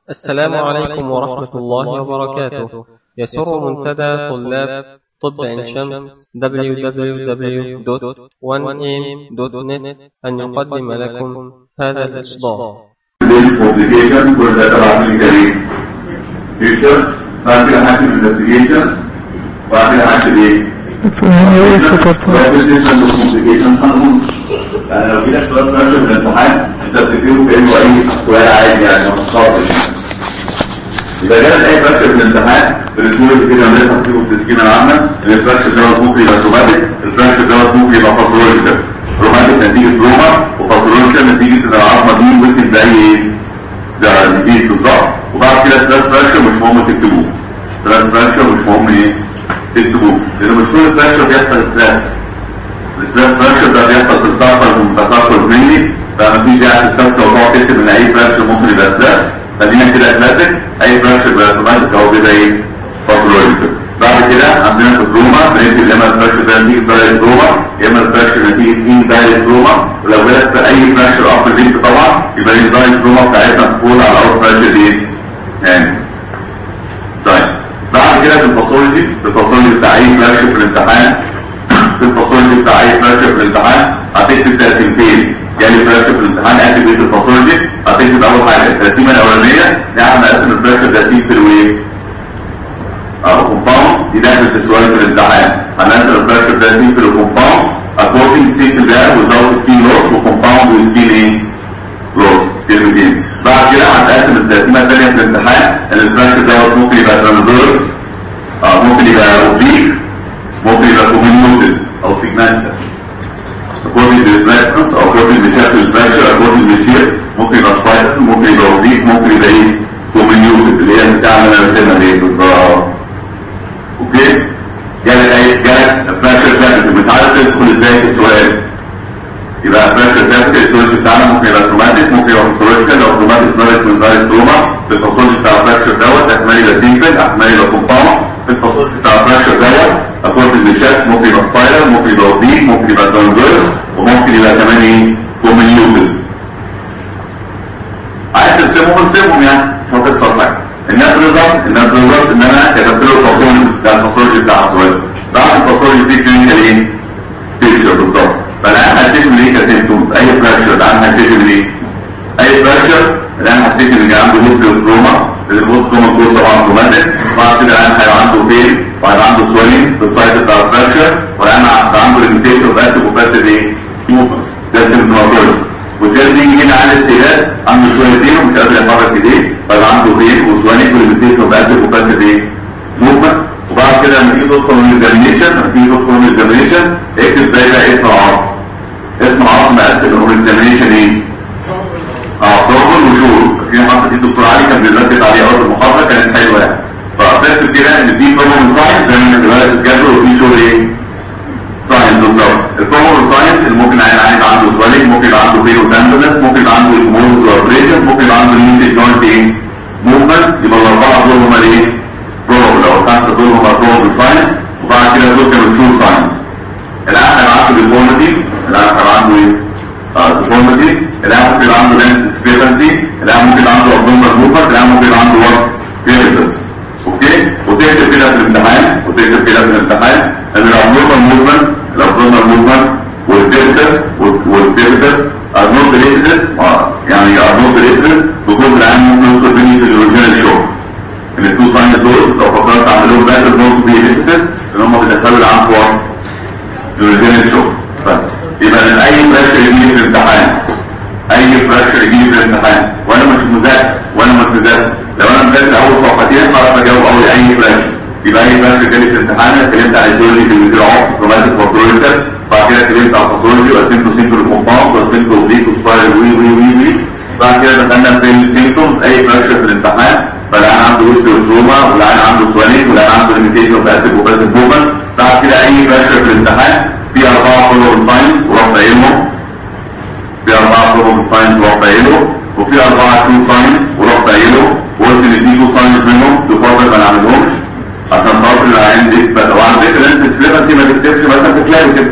السلام عليكم ورحمة الله وبركاته يسر منتدى طلاب طب عين شمس www.1am.net أن يقدم لكم هذا الإصدار publication for the therapeutic future بعد كده هكتب investigations بعد كده هكتب ايه؟ يعني ايه سكرت Presentation of complications هنقول يعني لو جينا سؤال فرش في الامتحان انت بتكتبه كانه اي سؤال عادي يعني ما تخاطرش يبقى جالس اي فرش في الامتحان بالاسبوع اللي كده لازم تكتبه في التسكينه العامه ان الفرش دوت ممكن يبقى سوماتيك الفرش دوت ممكن يبقى باثولوجيكال روماتيك نتيجه روما وباثولوجيكال نتيجه ان العظمه دي ممكن تلاقي ايه؟ ده ديزيز بالظبط وبعد كده ثلاث فرشه مش مهم تكتبوه ثلاث فرشه مش مهم ايه؟ تكتبوه لان مش كل فرشه بيحصل ستريس الستريس فرشه ده بيحصل في التاكل والتاكل مني فما فيش داعي تستسكى وتقعد تكتب ان اي فرشه ممكن يبقى ستريس خلينا كده كلاسيك اي فرشه يبقى اوتوماتيك او كده ايه؟ باثولوجيكال بعد كده عندنا في الروما بنكتب يا اما الفرشه ده نتيجه دايركت روما يا اما الفرشه نتيجه ان دايركت روما ولو جالك في اي فرشه الابر لينك طبعا يبقى الدايركت روما بتاعتنا تفوت على اول فرشه دي يعني طيب بعد كده في الباثولوجي في الباثولوجي بتاع اي فرشه في الامتحان في الباثولوجي بتاع اي فرشه في الامتحان هتكتب تقسيمتين يعني فرشه في الامتحان اكتب ايه في الباثولوجي هتكتب اول حاجه التقسيمه الاولانيه ان احنا نقسم الفرشه تقسيم في الويب او كومباوند دي داخل في السؤال في الامتحان هنقسم الفرشه تقسيم في الكومباوند according to simple ده without skin loss وكومباوند with skin ايه loss كلمتين بعد كده هتقسم التقسيمه الثانيه في الامتحان ان الفرشه دوت ممكن يبقى ترانزفيرس اه ممكن يبقى اوبليك ممكن يبقى كومينيوتد او سيجمنتال according to the blackness او according to شكل الفرشه according to shape ممكن يبقى سبايرال ممكن يبقى اوبليك ممكن يبقى ايه كومينيوتد اللي هي بتاع اللي انا راسمها دي بالظبط اوكي جالك اي جالك الفرشه كابيتال مش عارف تدخل ازاي في السؤال يبقى فرشه كابيتال التولوجي بتاعنا ممكن يبقى تروماتيك ممكن يبقى باثولوجيكال لو تروماتيك دايركت من دايركت تروما في الباثولوجي بتاع الفرشه دوت احتمال يبقى سيمبل احتمال يبقى كومباوند في الباثولوجي بتاع الفرشه دوت اكورد للشكل ممكن يبقى سبايرال ممكن يبقى اوبليك ممكن يبقى ترانزفيرس وممكن يبقى كمان ايه كومينيوتد عايز ترسمهم ارسمهم يعني مش هتخسر حاجه النت ريزلت النت ريزلت ان انا كتبت له الباثولوجي بتاع الباثولوجي بتاع السؤال بعد الباثولوجي في كلينيكال ايه؟ بيكتشر بالظبط فالان هتكتب ايه كسيمتومز اي فراكشر الان هتكتب ايه؟ اي فراكشر الان هتكتب ان عنده موسكل تروما البوست تروما كله طبعا تروماتيك بعد كده الان هيبقى عنده بين وهيبقى عنده سويلنج في السايت بتاع الفراكشر والان هيبقى عنده ليميتيشن اوف اكتف وباسيف ايه؟ موفمنت ده سيمتوماتولوجي وبالتالي يجي هنا على الاستهلاك عنده شويتين ومش قادر يحرك ايديه فيبقى عنده بين وسويلنج وليميتيشن اوف اكتف وباسيف ايه؟ موفمنت وبعد كده لما تيجي تدخل الاكزامينشن لما تيجي تدخل الاكزامينشن اكتب زي ده اسم العرض اسم العرض مقسم الاكزامينشن ايه؟ اه ضرب وشور في محطه دي الدكتور علي كان بيركز عليها اول المحاضره كانت حلوه يعني فاكتب كده ان في بروبلم ساينس زي ما دلوقتي الجدول وفي شور ايه؟ ساينس بالظبط البروبلم ساينس اللي ممكن عين عين يبقى عنده سوالينج ممكن يبقى عنده بيرو تندنس ممكن يبقى عنده ايموز وابريشن ممكن يبقى عنده ليميتد جوينت ايه؟ موفمنت يبقى الاربعه دول هم الايه؟ بروبلم لو الخمسه دول هم بروبلم ساينس وبعد كده دول كانوا شور ساينس الان هيبقى عنده ديفورميتي الان هيبقى عنده ايه؟ ديفورميتي الان ممكن يبقى عنده لينس ديسكريبنسي الان ممكن يبقى عنده ابدومينال موفمنت الان ممكن يبقى عنده ورك فيرتس اوكي وتكتب كده في الامتحان وتكتب كده في الامتحان ان الابدومينال موفمنت الابدومينال موفمنت والفيرتس والفيرتس are not related يعني are not related because الان ممكن يدخل مني في الاوريجينال شوك ان التو ساين دول لو فكرت اعملهم باكر نوت بي ليستد ان هم بيدخلوا العام في وقت الاوريجينال شوك يبقى من اي بريشر يجي في الامتحان اي بريشر يجي في الامتحان وانا مش مذاكر وانا مش مذاكر لو انا مذاكر اول صفحتين هعرف اجاوب اول اي بريشر يبقى اي بريشر جالي في الامتحان انا اتكلمت عن الدولي في الانتراعات روماتيك باثولوجيكال بعد كده اتكلمت عن الباثولوجي وقسمته سيمبل كومباوند وقسمته اوبليك وسبايرال وي وي وي وي بعد كده دخلنا في السيمتومز اي بريشر في الامتحان فالان عنده اوستيوستروما والان عنده سوالينج والان عنده ليميتيشن اوف اكتيف وباسيف موفمنت بعد كده اي بريشر في الامتحان في اربعه بروبلم ساينس ورحت قايلهم في اربعه بروبلم ساينس ورحت قايله وفي اربعه تو ساينس ورحت قايله وقلت ان في تو ساينس منهم بفضل ما نعملهمش عشان خاطر العين دي لو على فكره انت ديسكريبنسي ما تكتبش مثلا في كلاريتي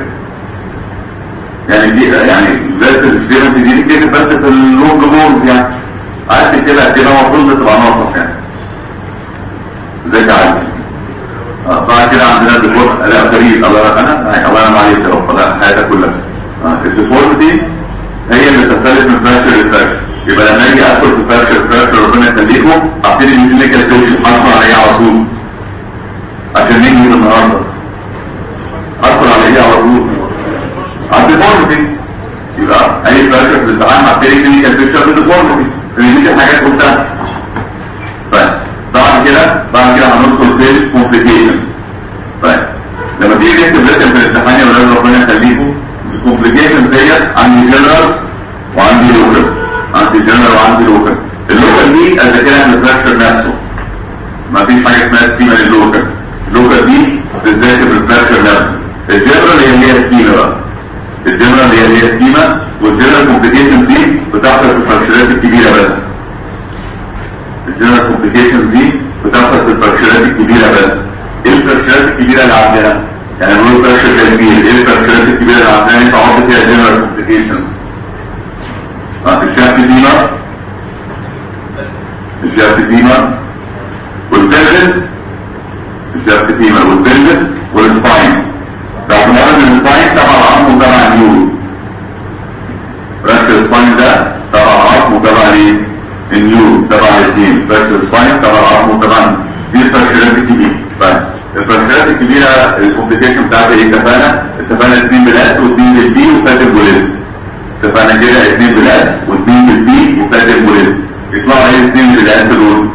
يعني دي يعني بس الديسكريبنسي دي تكتب بس في اللونج بونز يعني عايز تكتبها كده هو المفروض تبقى ناصح يعني زي تعالى آه، بعد كده عندنا الديفورت لا فريد الله انا الله ينعم عليك يا رب لا حياتك كلها آه، الديفورتي هي اللي تختلف من فراكشر لفراكشر يبقى لما اجي ادخل في فراكشر فراكشر ربنا يخليكم هبتدي بالكلينيكال بيكشر هدخل على ايه على طول عشان ننجز النهارده ادخل على ايه على طول على الديفورتي يبقى اي فراكشر في الامتحان هبتدي كلينيكال بيكشر بالديفورتي اللي دي الحاجات كلها طيب بعد كده بعد كده هندخل في الكومبليكيشن طيب لما تيجي تكتب ريتم في الامتحان يا ولاد ربنا يخليكم الكومبليكيشن ديت عندي جنرال وعندي لوكال عندي جنرال وعندي لوكال اللوكال دي اذاكرها من الفراكشر نفسه ما فيش حاجه اسمها سكيما للوكال اللوكال دي بتذاكر من الفراكشر نفسه الجنرال هي اللي هي سكيما بقى الجنرال هي اللي هي سكيما والجنرال كومبليكيشن دي بتحصل في الفراكشرات الكبيره بس الجنرال كومبليكيشن دي بتحصل في الفراكشرات الكبيره بس ايه الفراكشرات الكبيره اللي عندنا يعني نقول فراكشر كبير ايه الفراكشرات الكبيره اللي عندنا انت عملت فيها جنرال كومبليكيشنز الشافت ديما الشافت ديما والبلفس الشافت ديما والبلفس والسباين باعتبار ان السباين تبع العظم وتبع النيورو فراكشر السباين ده تبع العظم وتبع ايه النيورو تبع الجين فراكشر السباين تبع العظم وتبع دي الفراكشرات الكبيره طيب الفراكشرات الكبيره الكومبليكيشن بتاعتها ايه اتفقنا اتفقنا اثنين بالاس واثنين بالبي وفاتر بوليزم اتفقنا كده اثنين بالاس واثنين بالبي وفاتر بوليزم يطلعوا ايه اثنين بالاس دول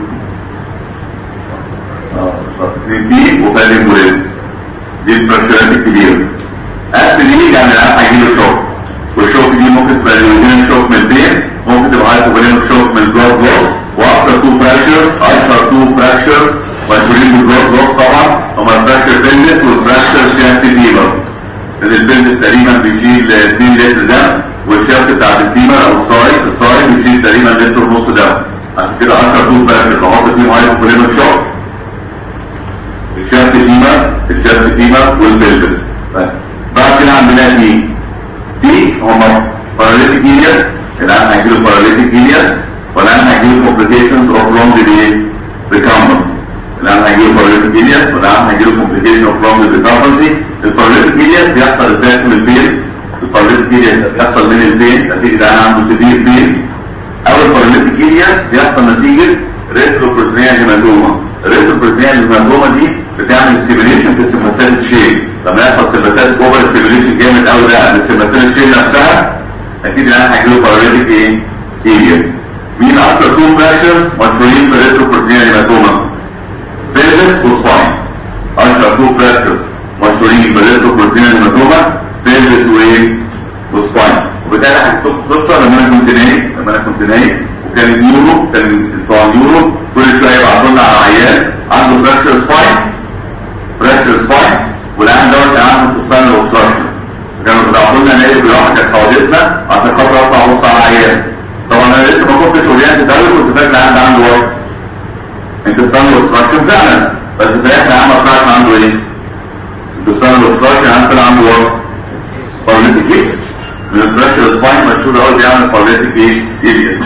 اثنين بي وفاتر بوليزم دي الفراكشرات الكبيره اس دي يعني العيان هيجيله شوك والشوك دي ممكن تبقى اليومين شوك من البين ممكن تبقى هايبوفوليميك شوك من البلاد لوس واكتر تو فراكشرز اشهر تو فراكشرز مشهورين بالبلاد لوس طبعا هما الفراكشر بندس والفراكشر شافت فيبر لان البندس تقريبا بيشيل 2 لتر دم والشافت بتاع الفيبر او الصايد الصايد بيشيل تقريبا لتر ونص دم عشان كده اشهر تو فراكشرز بحط فيهم هايبوفوليميك شوك الشافت فيبر الشافت فيبر والبلبس طيب. بعد كده عندنا دي دي هما باراليتيك إيلياس الآن هيجيله باراليتيك إيلياس والآن هيجيله complications of long delay recumbency الآن هيجيله باراليتيك إيلياس والآن هيجيله complication of long delay recumbency الباراليتيك إيلياس بيحصل ازاي من البين الباراليتيك إيلياس بيحصل من البين نتيجة الآن عنده سيفير بين أو الباراليتيك إيلياس بيحصل نتيجة ريتروبروتينيا هيماتوما الريتروبروتينيا هيماتوما دي بتعمل ستيميليشن في السيمباثيك شيب لما يحصل سيمباثيك اوفر ستيميليشن جامد قوي ده السيمباثيك شيب نفسها اكيد الان هيجيله باراليتيك ايه؟ ايلياس مين اكتر تو فراكشرز مشهورين في الريتروبروتينيا هيماتوما بيلفس وسباين اشهر تو فراكشرز مشهورين في الريتروبروتينيا هيماتوما بيلفس وايه؟ وسباين وبالتالي هتكتب قصه لما انا كنت نايم لما انا كنت نايم وكان النيورو كان بتوع النيورو كل شويه يبعتوا لنا على عيان عنده فراكشر سباين فراكشر سباين والان دوت كان عنده اتصال اوبستراكشن كانوا بيبعتوا لنا نايم بيروح كانت حوادثنا عشان خاطر اطلع ابص على عيان طبعا انا لسه ما كنتش اورينت ده كنت فاكر العيان ده عنده وقت انت استنى اوبستراكشن فعلا بس في الاخر العيان ما طلعش عنده ايه؟ استنى اوبستراكشن العيان طلع عنده وقت بارليتيك ايه؟ من الفراكشر سباين مشهور قوي بيعمل بارليتيك ايه؟ ايه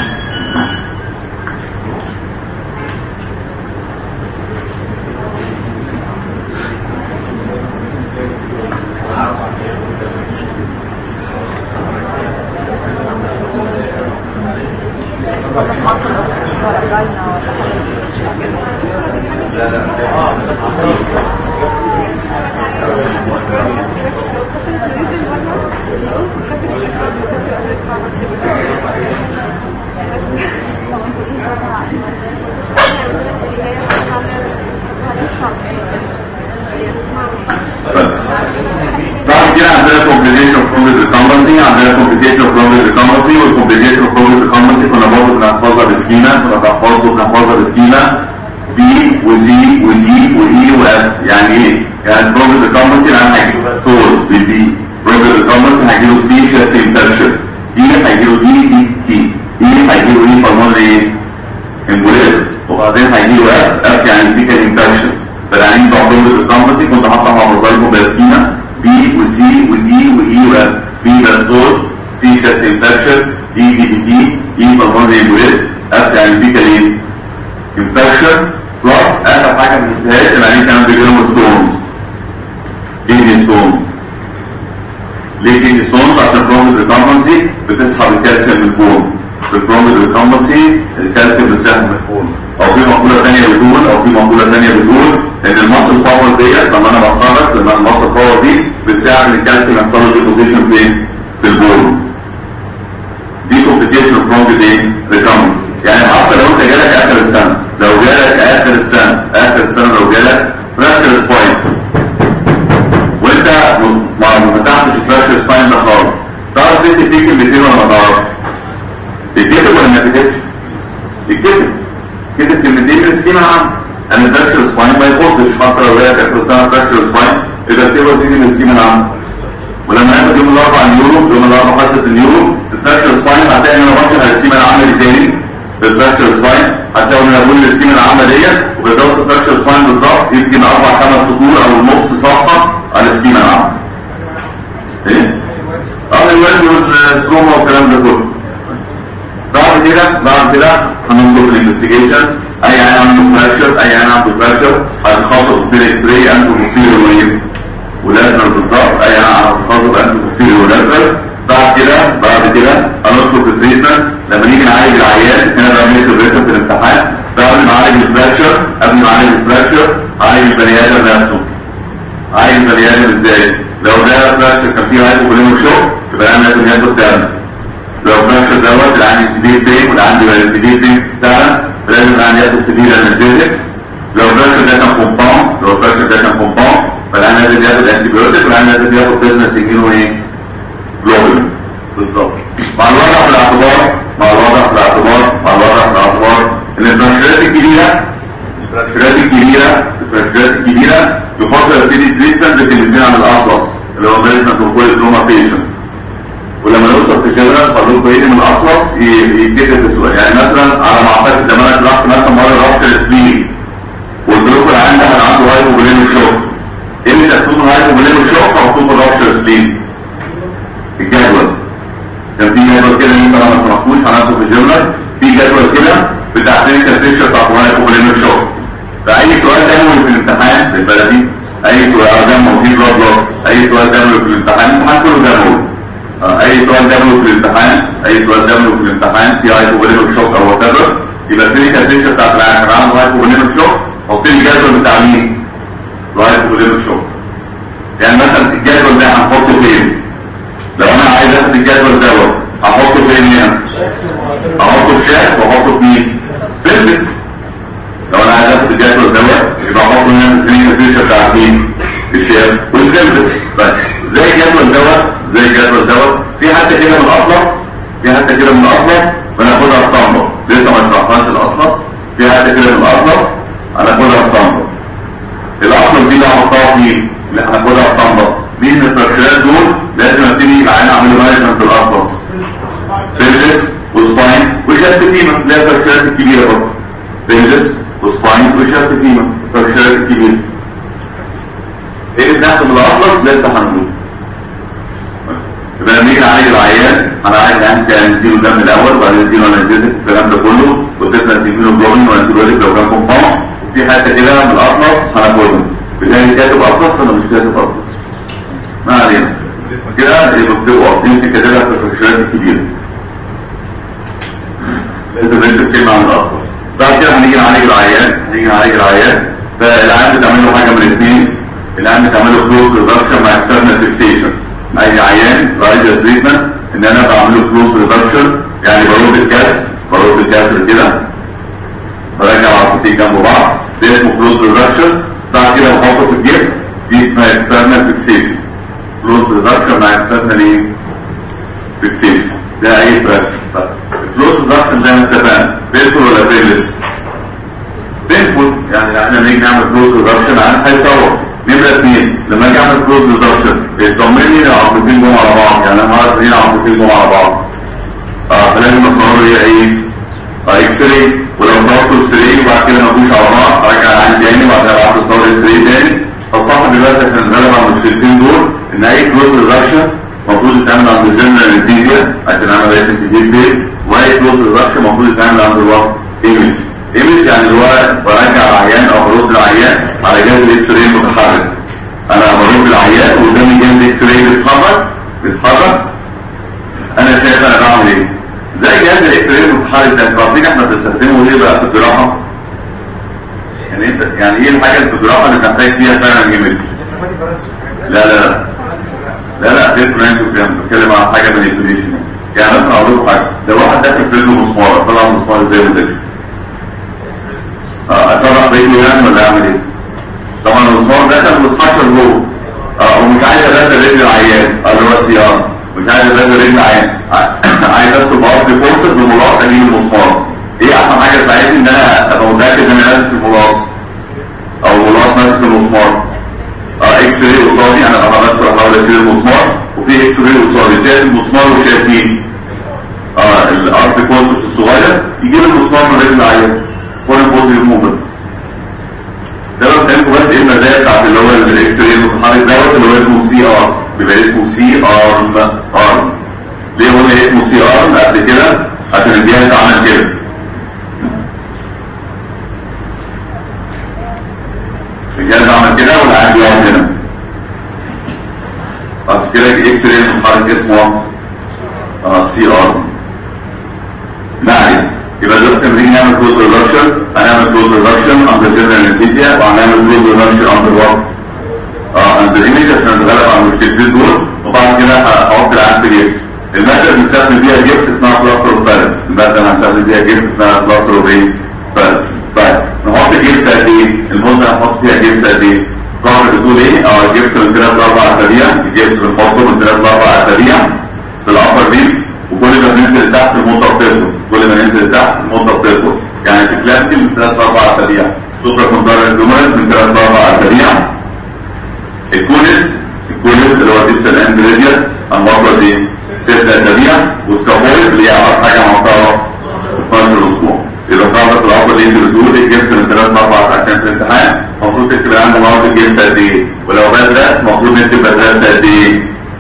بعد كده عندنا complication of chronic recumbency عندنا complication of chronic recumbency والcomplication of chronic recumbency كنا برضه بنحفظها بسكينة كنا بنحفظها بنحفظها بسكينة B وC وD وE وF يعني ايه؟ يعني chronic recumbency يعني هيجيله source بالبي chronic recumbency هيجيله C chest infection D هيجيله D D T E هيجيله ايه pulmonary embolism وبعدين هيجيله F F يعني fecal infection فالعيانين بتوع chronic recumbency كنت حاطط حافظها بسكينة B وسي ودي وإي وإف B ده source C chest infection D D D D E pulmonary embolism F يعني fecal البرومبل ريكومبنسي بتسحب الكالسيوم من البون في البرومبل ريكومبنسي الكالسيوم بيسحب من البون او في مقولة تانية بتقول او في مقولة تانية بتقول ان المصل باور ديت لما انا بتخرج لما المصل باور دي بتساعد ان الكالسيوم يحصل له ديبوزيشن فين؟ في البون دي كومبليكيشن برومبل ايه؟ ريكومبنسي يعني حتى لو انت جالك اخر السنة لو جالك اخر السنة اخر السنة لو جالك فراكشر سباين وانت ما ما فتحتش الفراكشر سباين ده خالص تعرف تكتب فيه كلمتين ولا ما تعرفش؟ تتكتب ولا ما تكتبش؟ تتكتب كتب كلمتين من السكيما عام انا الفراكشر سباين ما يخطش حتى لو هي كانت سنة فراكشر سباين يبقى اكتبها سيدي من السكيما العام ولما ناخد يوم الاربعاء اليورو يوم الاربعاء حصة اليورو الفراكشر سباين هتلاقي ان انا بشرح السكيما العامة دي تاني بالفراكشر سباين هتلاقي ان انا بقول السكيما العامة ديت وبالظبط الفراكشر سباين بالظبط يمكن اربع خمس سطور او نص صفحة على السكيما العامة ايه؟ اه الوالد والتروما والكلام ده كله بعد كده بعد كده هننظر الانفستيجيشنز اي عين عنده فراكشر اي عين عنده فراكشر هنخصص في اكس راي انتو بوستيريور ويف ولاترال بالظبط اي عين هنخصص انتو بوستيريور ولاترال بعد كده بعد كده هندخل في التريتمنت لما نيجي نعالج العيان هنا بقى بنكتب ريتم في الامتحان قبل ما اعالج الفراكشر قبل ما اعالج الفراكشر اعالج البني ادم نفسه اعالج البني ادم ازاي؟ لو ده فراكشر كان فيه هايبوكوليميك شوك يبقى انا لازم ياخد دم لو فراكشر دوت اللي عندي سبير بين واللي عندي سبير بين فعلا لازم عندي ياخد سبير انرجيتكس لو فراكشر ده كان كومباوند لو فراكشر ده كان كومباوند فالعين لازم ياخد انتي بيوتيك والعين لازم ياخد بيزنس يجيله ايه؟ جلوبين بالظبط مع الوضع في الاعتبار مع الوضع في الاعتبار مع الوضع في الاعتبار ان الفراكشرات الكبيره الفراكشرات الكبيره الفراكشرات الكبيره يفضل ابتدي تريتمنت بالاثنين عن الاطلس اللي هو مانجمنت اوف كل بيشنت ولما نوصل في جنرال فاروق ايه من الاطلس يتكتب السؤال يعني مثلا على ما اعتقد لما انا رحت مثلا مره رحت السبين قلت لكم العيان ده كان عنده هايبوبوليميك شوك ايه اللي تكتبه هايبوبوليميك شوك او مكتوب الرابشر سبين الجدول كان في جدول كده لسه انا ما سمعتوش هناخده في الجنرال في جدول كده بتاع كلينيكال بيكتشر بتاع هايبوبوليميك شوك فاي سؤال دموي في الامتحان بالبلدي اي سؤال دموي في بلاد لوس اي سؤال دموي في الامتحان الامتحان كله دموي اي سؤال دموي في الامتحان اي سؤال دموي في الامتحان في هايبوبوليميك شوك او وات ايفر يبقى الكلينيكال بيكتشر بتاعت العيان كان عنده هايبوبوليميك شوك حط لي الجدول بتاع مين؟ الهايبوبوليميك شوك يعني مثلا الجدول ده هنحطه فين؟ لو انا عايز اخد الجدول دوت هحطه فين هنا؟ احطه في شاك واحطه في مين؟ بيلبس لو انا عايز اخد الجدول دوت يبقى احطه هنا في الكلينيكال بيكتشر بتاعت مين؟ الشاك والبيلبس بس زي الجدول دوت زي الجدول دوت في حتى كده من الاطلس في حتى كده من الاطلس بناخدها اسطمبة لسه ما اتفقناش الاطلس في حتى كده من الاطلس هناخدها اسطمبة الاطلس دي اللي هحطها فين؟ اللي هناخدها اسطمبة مين من الترشيلات دول لازم ابتدي العين اعمل مانجمنت الاطلس بيلبس وسباين وشافت فيما اللي هي الترشيلات الكبيرة برضه بيلبس وسباين وشافت فيما الترشيلات الكبيرة ايه اللي بناخد من الاطلس لسه هنقول يبقى لما نيجي نعالج العيان هنعالج العيان كان نديله دم الاول وبعدين نديله انالجيزك الكلام ده كله وتفنس هيموجلوبين وانتيبيوتيك لو كان كومباوند وفي حته كده من الاطلس هناخدهم بالتالي كاتب اطلس ولا مش كاتب اطلس؟ ما علينا كده يبقى بتبقوا قاصدين تكتبها في الفراكشنات الكبيره لازم نكتب كلمه عن الاطلس بعد كده هنيجي نعالج العيان هنيجي نعالج العيان فالعيان بتعمل له حاجه من الاثنين العيان بتعمل له كلوز ريدكشن مع اكسترنال فيكسيشن اي عيان رايد تريتمنت ان انا بعمل له كلوز ريدكشن يعني برد الكسر برد الكسر كده برجع عضلتين جنب بعض ده اسمه كلوز ريدكشن بعد كده بحطه في الجبس دي اسمها اكسترنال فيكسيشن كلوز ريدكشن مع اكسترنال ايه فيكسيشن ده اي فراكشن طيب الكلوز ريدكشن زي ما اتفقنا بينفول ولا بينلس بينفول يعني احنا نيجي نعمل كلوز ريدكشن عن هيصور نمرة اثنين لما اجي اعمل كلوز ريدكشن يطمني ان العضلتين جم على بعض يعني انا عارف ان العضلتين جم على بعض اه فلازم اصور هي ايه؟ اه اكس راي ولو صورت اكس راي وبعد كده ما جوش على بعض ارجع عندي تاني وبعد كده بعد اصور اكس راي تاني فالصح دلوقتي احنا نتغلب على المشكلتين دول ان اي كلوز ريدكشن المفروض يتعمل عند الجنرال انستيزيا عشان اعمل اي سنسيتيف بين واي كلوز ريدكشن المفروض يتعمل عند الوقت ايمج ايمج يعني اللي هو برجع العيان او برد العيان على جهاز الاكس راي المتحرك انا برد العيان وقدامي جهاز اكس راي بيتحرك بيتحرك انا شايف انا بعمل ايه زي جهاز الاكس راي المتحرك ده عارفين احنا بنستخدمه ايه بقى في الجراحه يعني انت يعني ايه الحاجه اللي في الجراحه اللي بنحتاج فيها فعلا ايمج لا لا لا لا لا غير فرانكوجرام بتكلم عن حاجه مانيبيوليشن يعني مثلا اقول لكم حاجه ده واحد داخل في رجله مسمار طلع مسمار ازاي وده اه اصرح رجله يعني ولا اعمل ايه طبعا المسمار دخل واتحشر جوه اه ومش عايز ابدل رجل العيان اللي هو الصيانه مش عايز ابدل رجل العيان عايز ادخل بارت فورسز بملاط اجيب المسمار ايه احسن حاجه تساعدني ان انا ابقى متاكد ان انا ماسك الملاط او الملاط ماسك المسمار اه اكس راي قصادي انا ببقى بدخل احاول اشيل المسمار وفي اكس راي قصادي شايف المسمار وشايف مين اه الارت كونسبت الصغير يجيب المسمار من رجل العيان فورين بودي موفمنت ده لو كان بس ايه المزايا بتاعت اللي هو الاكس راي المتحرك دوت اللي هو اسمه سي ار بيبقى اسمه سي ارم ارم ليه قلنا اسمه سي ارم قبل كده عشان الجهاز عمل كده الجهاز عمل كده والعيان بيقعد هنا عشان كده الاكس راي المتحرك اسمه اه سي ارم ما علينا يبقى دلوقتي لما نيجي نعمل كلوز ريدكشن هنعمل كلوز ريدكشن اندر جنرال انستيزيا وهنعمل كلوز ريدكشن اندر وات اه اندر ايمج عشان نتغلب على المشكلتين دول وبعد كده هحط العين في جبس الماده اللي بنستخدم بيها جبس اسمها بلاستر اوف باريس الماده اللي هنستخدم بيها جبس اسمها بلاستر اوف ايه باريس طيب نحط جبس قد ايه المده هنحط فيها جبس قد ايه صاحب بتقول ايه اه الجبس من ثلاث لاربع اسابيع الجبس بنحطه من ثلاث لاربع اسابيع في الابر ليب وكل ما بننزل تحت المده بتطول كل ما ننزل تحت المده بتطول يعني تكلفتي من ثلاث لاربع اسابيع سوبر كوندار الجمرس من ثلاث لاربع اسابيع الكونس الكونس اللي هو ديستال اند ريديوس هنوصل دي ست اسابيع وسكافويد اللي هي اول حاجه هنحطها 12 اسبوع يبقى قاعده في الافضل اللي انت بتقول الجبس من ثلاث لاربع ساعات في الامتحان المفروض تكتب عنده مواد الجبس قد ايه ولو بدرس المفروض نكتب بدرس قد ايه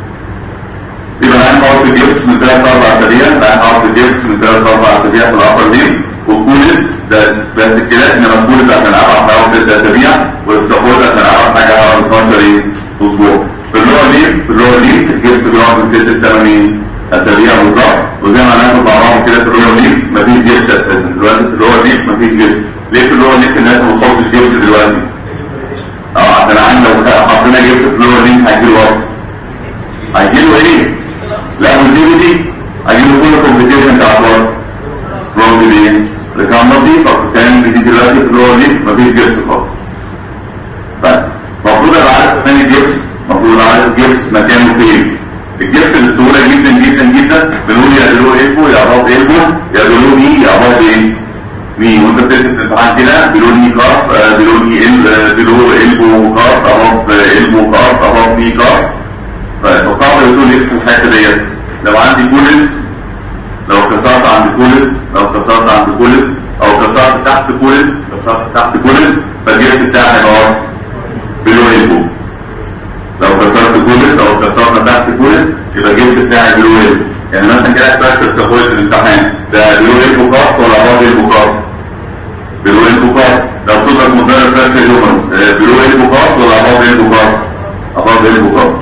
يبقى العين حرف الجبس من ثلاث اربع اسابيع العين حرف الجبس من ثلاث اربع اسابيع في الابر ليم والكولس ده بس الكلاس انما الكولس عشان العب حوالي ست اسابيع والسكافولد عشان العب حاجه حوالي 12 ايه اسبوع في اللور ليم في اللور ليم الجبس بيقعد من ست لثمان اسابيع بالظبط وزي ما هناخد مع بعض كده في اللور ليم مفيش جبس اساسا دلوقتي في اللور ليم مفيش جبس ليه في اللور ليم الناس ما بتحطش جبس دلوقتي؟ اه عشان العين لو حطينا جبس في اللور ليم هيجيله وقت هيجيله ايه؟ لا والديفيدي هجيب كل كومبيتيشن بتاع الوقت رونج دي لكن نظيفه كان دي دلوقتي في اللور دي مفيش جبس خالص طيب المفروض ابقى عارف فين الجبس المفروض عارف الجبس مكانه فين الجبس بسهوله جدا جدا جدا بنقول يا دلو ايبو يا باط ايبو يا دلو مي يا باط ايه مي وانت بتكتب في الامتحان كده بلون مي كارف بلون اي ال بلو ايلبو كارف اباط ايلبو كارف اباط مي كارف طيب القاعدة بتقول ايه في الحتة ديت لو عندي كولس لو كسرت عند كولس لو كسرت عند كولس او كسرت تحت كولس كسرت تحت كولس فالجبس بتاعي هيبقى بلو البو لو كسرت كولس او كسرت تحت كولس يبقى الجبس بتاعي بلو البو يعني مثلا كده فراكشر سكافويد في الامتحان ده بلو البو كارت ولا اباض البو كارت بلو البو كارت لو صدرك مدرب فراكشر هيومنز بلو البو كارت ولا اباض البو كارت اباض البو كارت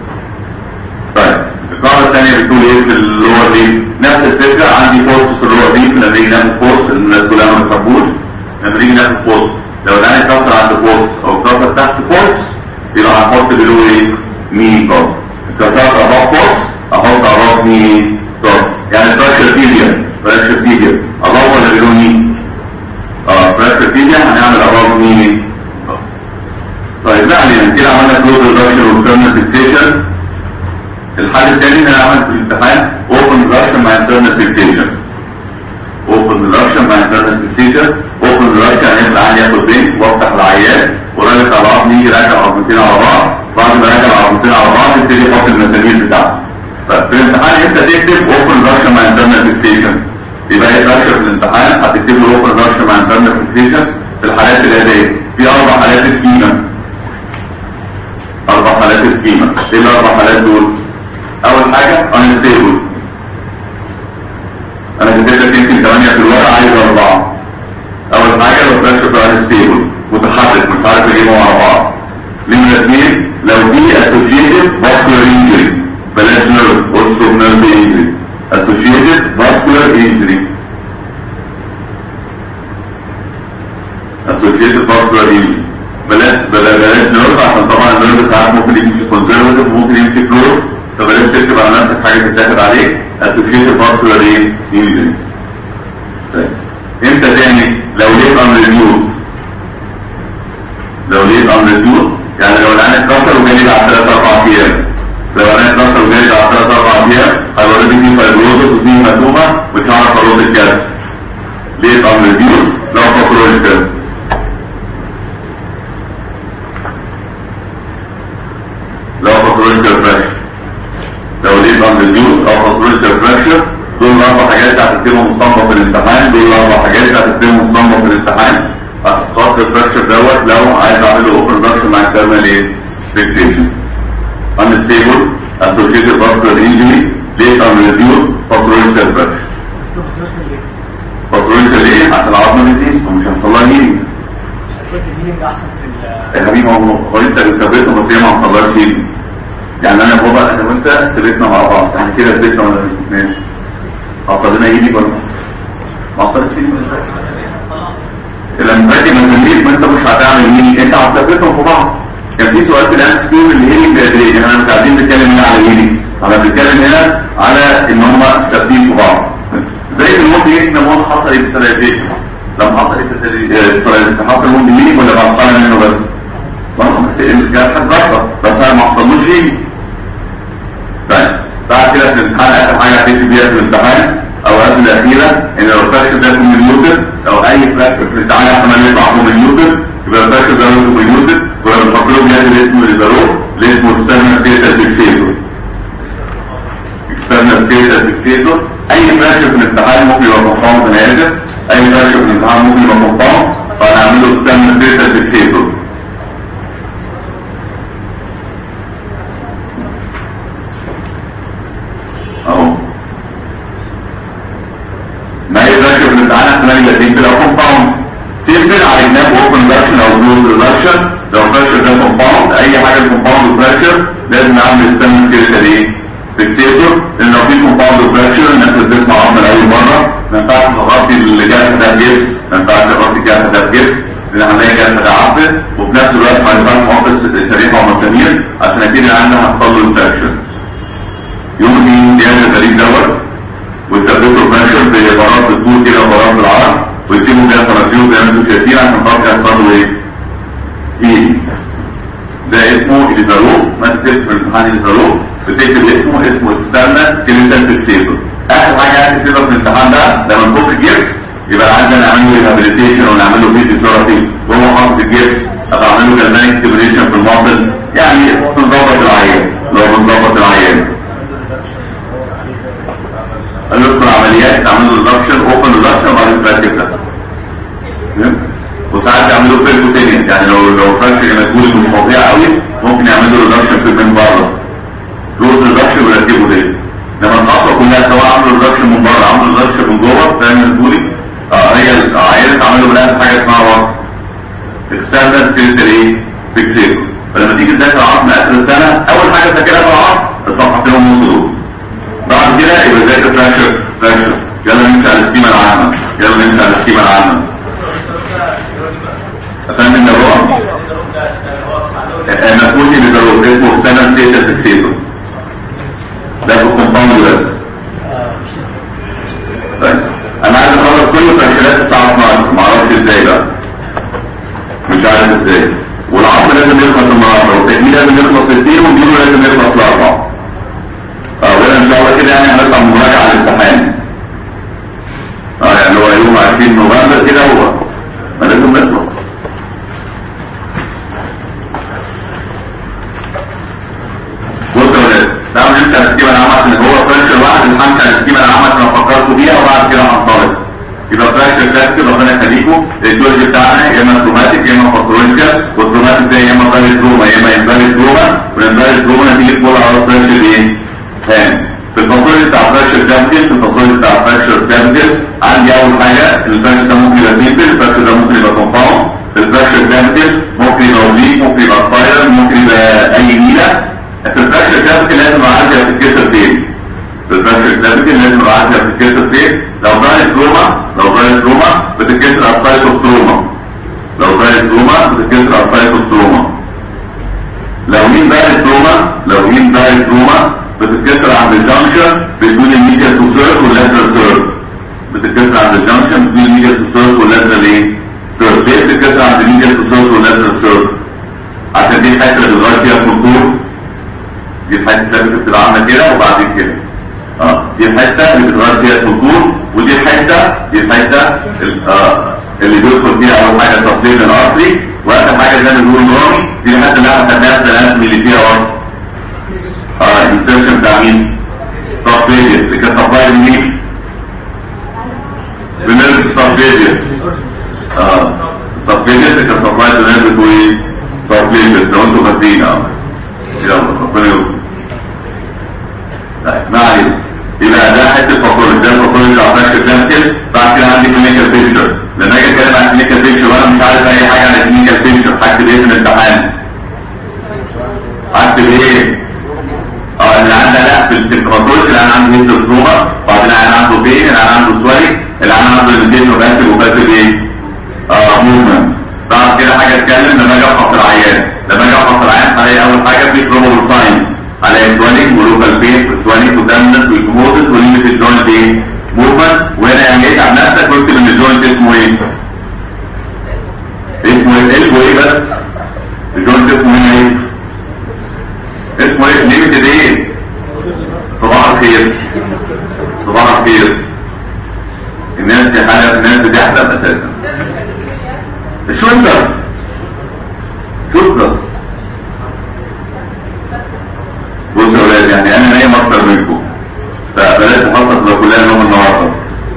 طيب القاعدة الثانية بتقول ايه في اللور دي نفس الفكرة عندي فورس في اللور دي لما نيجي ناخد فورس الناس كلها ما بتحبوش لما نيجي ناخد فورس لو ده اتكسر عند فورس او اتكسر تحت فورس يبقى هنحط بلو ايه مي كارت اتكسرت اباف فورس احط اباف مي كارت يعني بريشر تيبيا بريشر تيبيا اباف ولا بلو مي اه بريشر تيبيا هنعمل اباف مي طيب لا علينا كده عملنا كلوز ريدكشن وفيرمنت فيكسيشن الحل الثاني ان انا اعمل في الامتحان اوبن ريدكشن مع انترنال فيكسيشن اوبن ريدكشن مع انترنال فيكسيشن اوبن ريدكشن هيبقى عندي ياخد بين وافتح العيان وراجع على بعض نيجي راجع العظمتين على بعض بعد ما راجع العظمتين على بعض يبتدي يحط المسامير بتاعته طيب في الامتحان انت تكتب اوبن ريدكشن مع انترنال فيكسيشن يبقى ايه ريدكشن في الامتحان هتكتب له اوبن ريدكشن مع انترنال فيكسيشن في الحالات اللي هي دي في اربع حالات سكيما اربع حالات سكيما ايه الاربع حالات دول؟ اول حاجة unstable انا كتبت لك يمكن 8 في الورقة عايز اربعة اول حاجة لو فلاش في unstable متحرك مش عارف اجيبه مع بعض نمرة اثنين لو دي associated vascular injury بلاش nerve also nerve injury associated vascular injury associated vascular injury بلاش بلا- بلاش نيرف عشان طبعا النيرف ساعات ممكن يمشي كونزرفتيف وممكن يمشي كلور فبلاش تكتب على نفسك حاجه تتاخد عليك associated vascular injury طيب امتى تاني لو ليه unreduced لو ليه unreduced يعني لو العين اتكسر وجالي بعد 3 4 ايام لو العين اتكسر وجالي بعد 3 4 ايام هيوريني فيه فايبروزس وفيه هيماتوما مش هعرف ارد الكاس ليه unreduced لو باثولوجيكال لو باثولوجيكال فراكشر لو ليه unreduced او باثولوجيكال فراكشر دول الاربع حاجات هتكتبهم مصنف في الامتحان دول الاربع حاجات هتكتبهم مصنف في الامتحان هتحط الفراكشر دوت لو عايز اعمل له اوبن ريدكشن مع الكلمه ايه فيكسيشن unstable associated vascular injury late unreduced pathological fracture pathological ليه؟ عشان العظمه ديزيز ومش هيحصل لها هيلينج هتلاقي الهيلينج احسن في ال يا حبيبي هو هو انت اللي ثبتنا بس هي ما حصلهاش هيلينج يعني انا وبابا انا وانت ثبتنا مع بعض يعني كده ثبتنا ولا ما ثبتناش حصل لنا هيلينج ولا ما حصل؟ ما حصلش هيلينج لما تاجي مسامير ما انت مش هتعمل مين انت هتثبتهم في بعض كان في سؤال في الامس فيهم الهيلينج بيدريج احنا مش قاعدين نتكلم هنا على الهيلينج احنا بنتكلم هنا على ان هم ثابتين في بعض زي الموت ايه ان هو حصل اكسلايزيشن لما حصل اكسلايزيشن حصل مود هيلينج ولا كان طالع منه بس؟ برضه بس الجرح اتغطى بس انا ما حصلوش هيلينج طيب بعد كده في الامتحان اخر حاجه هتكتب بيها في الامتحان او قبل الاخيره ان لو الفراكشر ده كوميونيوتد او اي فراكشر في الامتحان احتمال يطلع كوميونيوتد يبقى الفراكشر ده كوميونيوتد كنا بنحط له جهاز اللي اسمه ليزارو اللي اسمه اكسترنال سكيتال فيكسيتور اكسترنال سكيتال فيكسيتور اي فراكشر في الامتحان ممكن يبقى كومباوند انا اسف اي فراكشر في الامتحان ممكن يبقى كومباوند فهنعمل له اكسترنال سكيتال فيكسيتور اهو ما يقدرش في الامتحان احتمال يبقى سيمبل او كومباوند سيمبل عالجناه اوبن ريدكشن او كلوز ريدكشن لو بريشر ده كومباوند اي حاجه كومباوند بريشر لازم نعمل ستاند سكيلتال ايه فيكسيتور لان لو في كومباوند بريشر الناس اللي بتسمع عظمه لاول مره ما ينفعش تغطي الجرح ده بجبس ما ينفعش تغطي الجرح ده بجبس لان هنلاقي الجرح ده عفن وفي نفس الوقت ما ينفعش نحط شريحه ومسامير عشان اكيد اللي عندنا هتحصل له انفكشن يوم الدين بيعمل الغريب دوت ويثبتوا البريشر بإبارات بالطول كده وبارات بالعرض ويسيبوا كده فراتيو زي ما انتم شايفين عشان خاطر يحصل له ايه؟ ايه ده اسمه اليزاروف ما تكتب في الامتحان اليزاروف بتكتب اسمه اسمه اكسترنال سكيلتال فيكسيتور اخر حاجه عايز تكتبها في الامتحان ده لما نحط الجبس يبقى عندنا نعمل له ريهابيليتيشن ونعمل له فيزيوثيرابي وهو حاطط الجبس هتعمل له جلمانيك ستيميوليشن في المصل يعني بنظبط العيان لو بنظبط العيان ندخل عمليات تعمل له ريدكشن اوبن ريدكشن وبعدين تركب ده تمام؟ وساعات يعملوا بيركوتينيوس يعني لو لو فراكشر مجهول مش فظيع قوي ممكن يعملوا ريدكشن في من بره كلوز ريدكشن ويركبوا ده لما الخطوه كلها سواء عملوا ريدكشن من بره عملوا ريدكشن من جوه فاهم البولي اه هي العيال عملوا بناء حاجه اسمها وقت اكسترنال سيلتر ايه فيكسيتور فلما تيجي تذاكر عظم اخر السنه اول حاجه تذاكرها في العظم الصفحتين ونص دول بعد كده يبقى ذاكر فراكشر فراكشر يلا نمشي على السكيمه العامه يلا نمشي على السكيمه العامه افهم ده هو مفهوش اللي ده اسمه سنه ستيت فيكسيتور ده في الكومباوند بس طيب انا عايز اخلص كل الفراكشرات الساعه 12 معرفش ازاي بقى مش عارف ازاي والعصر لازم يخلص النهارده والتجميل لازم يخلص الاثنين والجيرو لازم يخلص الاربعه اه ولا ان شاء الله كده يعني هنطلع مراجعه على الامتحان اه يعني هو يوم 20 نوفمبر كده هو ما لازم نخلص بص يا ولاد تعالوا نمشي على السكيمه العامه عشان هو فريشر واحد نمشي على السكيمه العامه عشان فكرتوا بيها وبعد كده هنطلق يبقى فريشر كلاسيك ربنا يخليكم الجورج بتاعنا يا اما كروماتيك يا اما باثولوجيكال والكروماتيك ده يا اما فاليد روما يا اما انفاليد روما والانفاليد روما نتيجه كل على فريشر ايه؟ هام في الفاصوليا بتاع فريشر كابتل في الفاصوليا بتاع فريشر كابتل عندي اول حاجه الفريشر ده ممكن يبقى سيمبل الفريشر ده ممكن يبقى كومباوند في الفريشر كابتل ممكن يبقى اوبليك ممكن يبقى سبايرال ممكن يبقى اي نيله في الفريشر كابتل لازم اعدي هتتكسر فين بالفراكشر كلافيكل لازم ابقى عارف هي بتتكسر فين لو ظهرت تروما لو ظهرت تروما بتتكسر على السايت اوف تروما لو ظهرت تروما بتتكسر على السايت اوف تروما لو مين ظهرت تروما لو مين ظهرت تروما بتتكسر عند الجنكشن بين الميديا تو سيرف واللاترال سيرف بتتكسر عند الجنكشن بين الميديا تو سيرف واللاترال ايه سيرف ليه بتتكسر عند الميديا تو سيرف واللاترال سيرف عشان دي الحته اللي بتغير فيها الكونتور دي الحته اللي بتبقى عامله كده وبعدين كده اه دي الحته اللي بتغير فيها الكونتور ودي الحته دي الحته ال- آه اللي بيدخل فيها اول حاجه تطبيق الارتري واخر حاجه زي ما بنقول رامي دي الحته اللي احنا خدناها في الاناتومي اللي فيها ورم اه انسيرشن بتاع مين؟ سبفيجيس اللي كان سبلاي مين؟ بنرفز سبفيجيس اه سبفيجيس اللي كان سبلاي بنرفز وايه؟ سبفيجيس لو انتوا فاكرين اه يلا ربنا يستر طيب ما علينا يبقى ده حته فاصوليا ده الفاصوليا اللي عملها كلاسيكال بعد كده عندي كلينيكال بيكتشر لما اجي اتكلم عن كلينيكال بيكتشر وانا مش عارف اي حاجه عن الكلينيكال بيكتشر هكتب ايه في الامتحان؟ هكتب ايه؟ اه اللي عندها لا في التكراتوش اللي انا عنده هيستر تروما وبعدين انا عنده بين اللي انا عنده سوالي اللي انا عنده ليميتيشن وباسف وباسف ايه؟ اه موفمنت بعد كده حاجه اتكلم لما اجي افحص العيان لما اجي افحص العيان هلاقي اول حاجه في كرومول ساينز هلاقي سوالينج ولوكال بين وسوالينج ودامنس وكموزس وليميتد جوينت ايه؟ موفمنت وهنا يعني ايه على نفسك واكتب ان الجوينت اسمه ايه؟ اسمه ايه؟ البو ايه بس؟ الجوينت اسمه هنا ايه؟ اسمه ايه؟ ليميتد ايه؟ صباح الخير صباح الخير الناس دي حالة الناس دي احلم اساسا الشولدر شولدر بصوا يا ولاد يعني انا نايم اكتر منكم فبلاش تحصل لو كلها نوم النهارده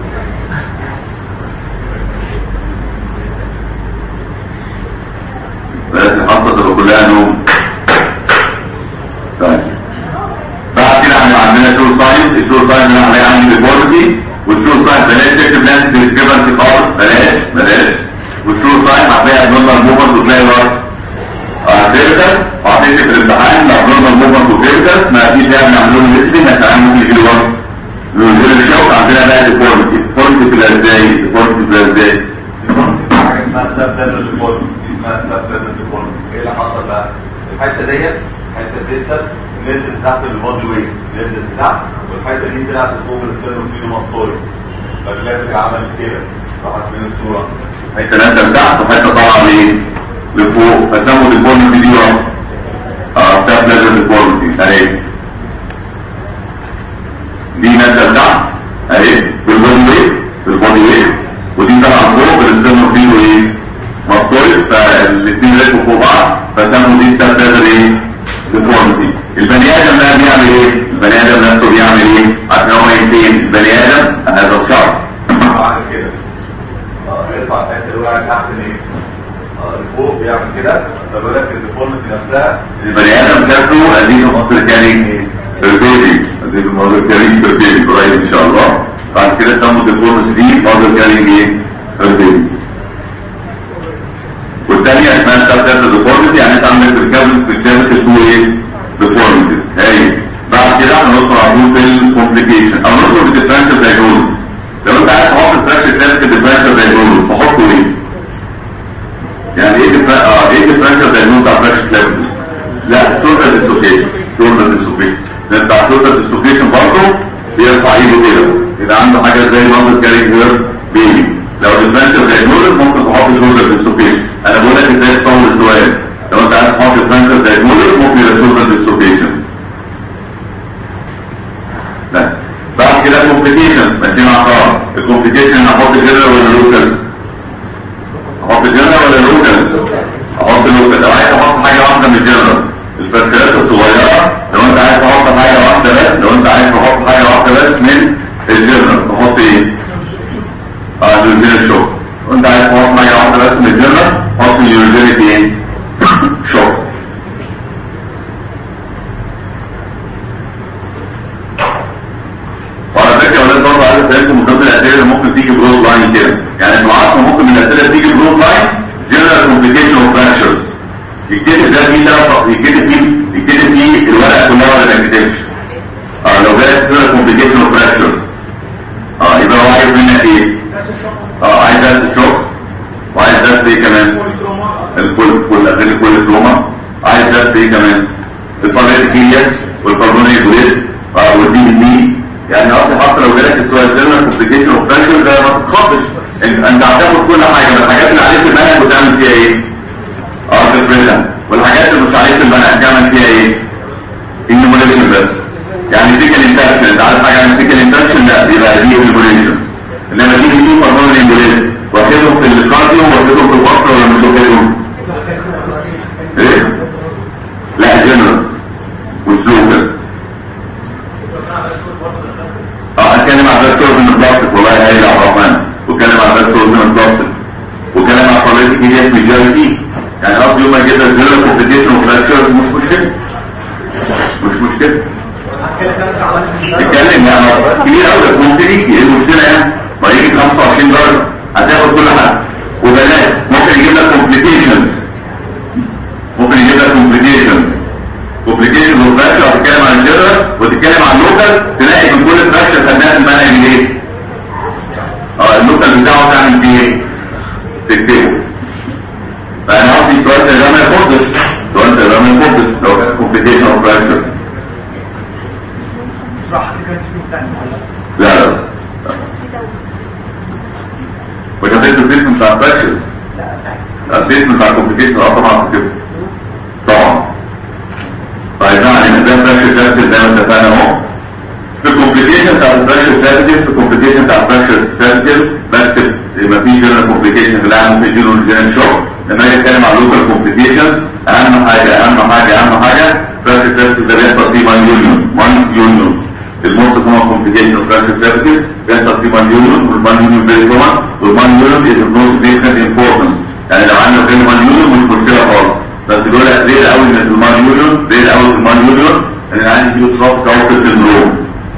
بلاش تحصل لو كلها نوم طيب بعد كده هنبقى عندنا شور ساينس الشور ساينس اللي هنلاقي عندي ديفورميتي والشور ساينس بلاش تكتب ناس ديسكريبنسي خالص بلاش بلاش والشور ساينس هتلاقي ابنورمال موفمنت وتلاقي ورا ديركس وهتكتب في الامتحان ابنورمال موفمنت وديركس ما دي فيها بنعمل لهم ليستنج عشان ممكن يجي له ورا نزول الشوك عندنا بقى ديفورميتي ديفورميتي بتبقى ازاي ديفورميتي بتبقى ازاي حاجه اسمها ستاب ليفل ديفورم دي اسمها ستاب ليفل ديفورم ايه اللي حصل بقى الحته ديت حته ديستال نزلت تحت البودي ويت نزلت تحت والحته دي طلعت فوق الستيرنو فيدو ماستوري فالكلاسيك عمل كده راحت من الصوره حته نازله تحت وحته طالعه ليه لفوق فسموا ديفورميتي دي ورا اه بتاعت لازم ديفورميتي اهي دي نازله تحت اهي بالبودي ويت بالبودي ويت ودي طالعه فوق بالستيرنو فيدو ايه مفتوح فالاثنين ركبوا فوق بعض فسموا دي ستاب ليفل ايه ديفورميتي البني ادم ده بيعمل ايه البني ادم نفسه بيعمل ايه عشان هو ينتهي البني ادم هذا الشخص بعد كده اه يرفع الحته اللي وقعت تحت ليه اه لفوق بيعمل كده فبقول لك الديفورميتي نفسها البني ادم شكله اديك مصر كريم البيبي اديك مصر كريم البيبي قريب ان شاء الله بعد كده سموا ديفورمس دي مصر كريم ايه البيبي والثانية اسمها ستارت ديفورميتي يعني انت عندك في الكابل في الكابل تو ايه ديفورميتي هاي بعد كده هندخل على طول في الكومبليكيشن او ندخل في الديفرنشال دايجنوز لو انت عايز تحط الفراكشر كلاسيك الديفرنشال دايجنوز تحطه ايه؟ يعني ايه ديفرنشال اه ايه الديفرنشال دايجنوز بتاع الفراكشر كلاسيك؟ لا شولدر ديسلوكيشن شولدر ديسلوكيشن لان بتاع شولدر ديسلوكيشن برضه بيرفع ايده كده يبقى عنده حاجه زي مانزل كارينج هير بيبي لو ديفرنشال دايجنوز ممكن تحط شولدر ديسلوكيشن انا بقول لك ازاي تطور السؤال لو انت عايز تحط ديفرنشال دايجنوز ممكن يبقى شولدر ديسلوكيشن لا بعد كده كومبليكيشن ماشيين على القرار الكومبليكيشن انا احط جنرال ولا لوكال احط جنرال ولا لوكال احط لوكال لو عايز احط حاجه واحده من الجنرال الفركات الصغيره لو انت عايز تحط حاجه واحده بس لو انت عايز تحط حاجه واحده بس من الجنرال تحط ايه اه اليورجينيك شوك لو انت عايز تحط حاجه واحده بس من الجنرال حط اليورجينيك ايه شوك وعلى فكره يا ولاد برضه عايز اسالكم من ضمن الاسئله اللي ممكن تيجي برود لاين كده يعني انتوا عارفوا ممكن من الاسئله اللي تيجي برود لاين جنرال كومبليكيشن اوف فراكشرز يتكتب ده فيه ثلاث يتكتب فيه يتكتب فيه الورقه كلها ولا ما يتكتبش اه لو جالك جنرال كومبليكيشن درس ايه كمان الكل كل اغاني كل كروما عايز درس ايه كمان الباريت كيلياس والكربونيك بوليس والدي دي يعني اصلا حتى لو جالك السؤال جنرال كومبليكيشن اوف بريشر ده ما تتخضش انت انت هتاخد كل حاجه من الحاجات اللي عليك في المنهج وتعمل فيها ايه؟ اه تفردها والحاجات اللي مش عليك في المنهج تعمل فيها ايه؟ انيموليشن بس يعني تيكال انفكشن انت عارف حاجه عن تيكال انفكشن لا يبقى دي انيموليشن انما دي دي هرمون انيموليشن واخدهم في الكارديو واخدهم في البطن ولا مش واخدهم؟ ايه؟ لا جنرال مش لوكال اه اتكلم عن بس سورس من البلاستيك والله هايل عبد الرحمن واتكلم عن بس سورس من البلاستيك واتكلم عن حضرتك هي اسم جي دي يعني قصدي يوم ما جبت الجنرال كومبليكيشن وفراكشرز مش مشكله مش مشكله تتكلم يعني كبير قوي بس ممكن يجي ايه المشكله يعني ما يجي 25 درجه هتاخد كل حاجه وبلاش ممكن يجيب لك كومبليكيشنز ممكن يجيب لك كومبليكيشنز كومبليكيشنز وفراكشر هتتكلم عن الجنرال وتتكلم عن لوكال تلاقي من كل فراكشر خدناها في المنهج ايه؟ اه اللوكال بتاعه تعمل فيه ايه؟ تكتبه فانا قصدي السؤال ده ما يخضش السؤال ده ما يخضش لو كان كومبليكيشن او فراكشر راح كانت فيه تاني لا لا وكتبت الفيلم بتاع فراكشر الفيلم بتاع كومبليكيشن اه طبعا كده طبعا طيب يعني ده فراكشر فاكتور زي ما اتفقنا اهو في الكومبليكيشن بتاع الفراكشر فاكتور في الكومبليكيشن بتاع الفراكشر فاكتور بكتب يبقى في جنرال كومبليكيشن في العام ممكن يجيله الجنرال شوك لما اجي اتكلم عن لوكال كومبليكيشنز اهم حاجه اهم حاجه اهم حاجه فراكشر فاكتور ده بيحصل فيه مان يونيون مان يونيون الموست كومن كومبليكيشن اوف فراكشر فاكتور بيحصل فيه مان يونيون والمان يونيون فيري كومن والمان يونيون از نو سيجنيفيكانت امبورتنس يعني لو عندنا غير مان يونيون مش مشكله خالص بس بيقول لك رير قوي ان المان يونيون رير قوي في المان يونيون ان العيان يجيله تراس كاوتر سندروم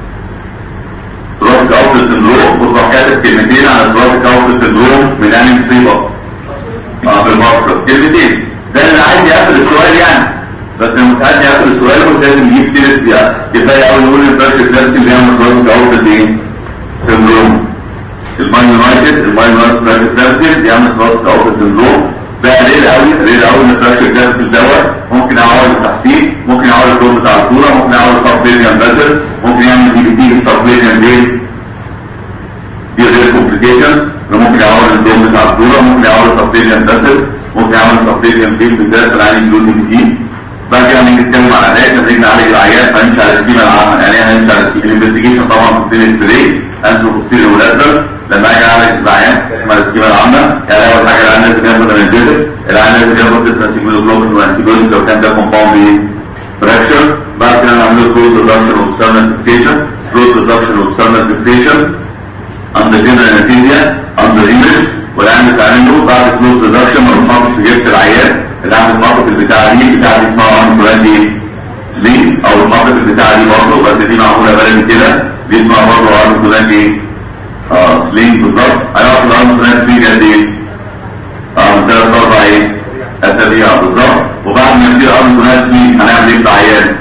تراس كاوتر سندروم وتروح كاتب كلمتين على تراس كاوتر سندروم من انهي مصيبه اه بالمصرف كلمتين ده اللي عايز يقفل السؤال يعني بس لما مش عايز يقفل السؤال مش لازم يجيب سيره يعني كفايه قوي نقول الفرش الثالث اللي بيعمل تراس كاوتر ايه سندروم المان يونايتد المان يونايتد فراش الثالث بيعمل تراس كاوتر سندروم بقى قليل قوي قليل قوي ان فراش الثالث دوت ممكن يعور التحتيه ممكن يعور الدور بتاع الكوره ممكن يعور السبلينيان باسل ممكن يعمل دي بي تي السبلينيان ديل دي غير كومبليكيشنز ممكن يعور الدور بتاع الكوره ممكن يعور السبلينيان باسل ممكن يعور السبلينيان ديل بالذات العين الجلود دي بي تي بعد كده هنيجي نتكلم على العلاج هنيجي نعالج العيان هنمشي على السكيما العامه يعني ايه هنمشي على السكيما الانفستيجيشن طبعا في الاكس راي انترو بوستيريور ولاترال لما اجي اعالج العيان اسمها السكيما العامه يعني اول حاجه العيان لازم ياخد انالجيزك العيان لازم ياخد تسميلوجلوبين وانتيبيوتيك لو كان ده كومباوند ايه فراكشر بعد كده نعمل له كلوز ريدكشن واكسترنال فيكسيشن كلوز ريدكشن واكسترنال فيكسيشن اندر جنرال انستيزيا اندر ايمج والعيان بتعمله بعد كلوز ريدكشن ما بنحطش في جبس العيان العيان بنحطه في البتاعه دي البتاعه دي اسمها ارم بلاندي سليم او بنحط في البتاعه دي برضه بس دي معموله بلدي كده دي اسمها برضه ارم بلاندي اه سليم بالظبط هيقعد الارم بلاندي سليم قد ايه؟ اه من ثلاث اربع ايه؟ اسابيع بالظبط وبعد ما يصير ارم بلاندي سليم هنعمل ايه في العيان؟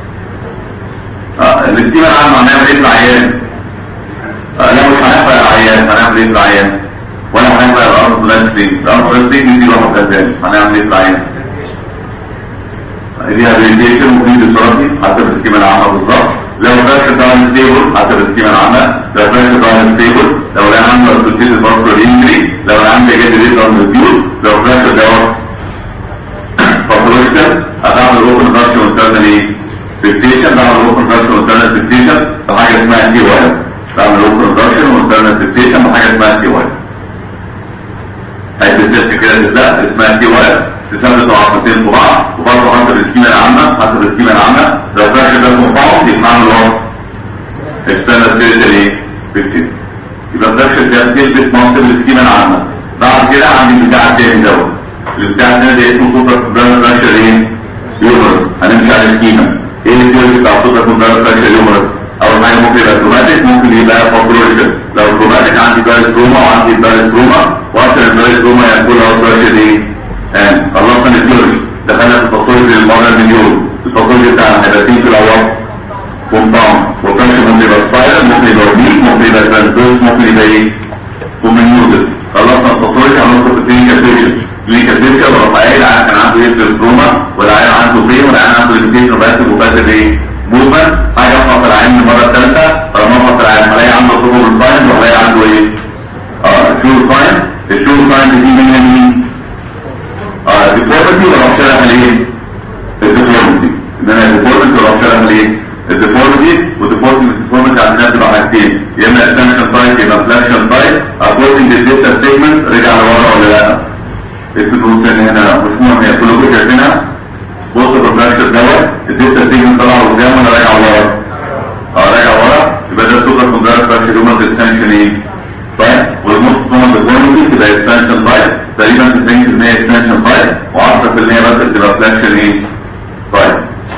اه الاستيمه العامه هنعمل ايه في العيان؟ آه لا مش هنحرق العيان هنعمل ايه في العيان؟ ولا هنحرق الارم بلاندي سليم الارم بلاندي سليم دي لوحدها ازاي؟ هنعمل ايه في العيان؟ ريهابيليتيشن ممكن ثيرابي حسب السكيما العامه بالظبط لو فاكر داون ستيبل حسب السكيما العامه لو فاكر داون ستيبل لو الان عنده اسوشيتد فاسكولار انجري لو الان عنده جد ريت اون ريديوس لو فاكر دوت باثولوجيكال هتعمل اوبن فاكشن وانترنال ايه فيكسيشن بعمل اوبن فاكشن وانترنال فيكسيشن وحاجه اسمها تي واير بعمل اوبن فاكشن وانترنال فيكسيشن وحاجه اسمها تي واير هيتسيبت كده تتلقى اسمها تي واير تثبت عقدتين في بعض وبرضه حسب السكيمه العامه حسب السكيمه العامه لو فاكر ده كومباوند يبقى نعمل اهو اكسترنال سيريتال ايه؟ فيكسيت يبقى فاكر ده بتلبس منطق السكيمه العامه بعد كده عندي البتاع التاني دوت البتاع التاني ده اسمه سوبر كومبلان فراكشر ايه؟ يومرس هنمشي على السكيمه ايه الديوز بتاع سوبر كومبلان فراكشر يومرس؟ اول حاجه ممكن يبقى تروماتيك ممكن يبقى باثولوجيكال لو تروماتيك عندي بارد تروما وعندي بارد تروما واكتر البارد تروما ياكلها فراكشر ايه؟ آن خلصنا الجيولوجي دخلنا في التصوير للمرة المليون التصوير بتاعنا هيبقى سين في الأول كومباوند والفانكشن ممكن يبقى سبايرال ممكن يبقى وبيك ممكن يبقى ترانسفيرس ممكن يبقى ايه كومينيوتد خلصنا التصوير هندخل في الكلينيكال بيشنت اكسبكتد ايه موفمنت حاجه افحص العين المره الثالثه طالما افحص العين هلاقي عنده طول ساينز وهلاقي عنده ايه اه شور ساينز الشور ساينز دي منها مين اه ديفورميتي ولا شرح الايه الديفورميتي ان انا ديفورميتي ولا شرح الايه الديفورميتي والديفورميتي والديفورميتي عندنا بتبقى حاجتين يا اما اكسنشن تايب يا اما فلاكشن تايب اكوردنج للديتا ستيتمنت رجع لورا ولا لا الفلوس ان هنا مش مهم هي كلكم شايفينها بص الريفراكشر دوت الديتا ستيتمنت طلع قدام ولا راجع ورا اه راجع ورا يبقى ده السوبر كوندكتور فراكشر هيومن اكسنشن ايه طيب والموست كومن ديفورميتي تبقى اكسنشن تايب تقريبا 90% اكسنشن تايب و10% بس بتبقى فلاكشن ايه طيب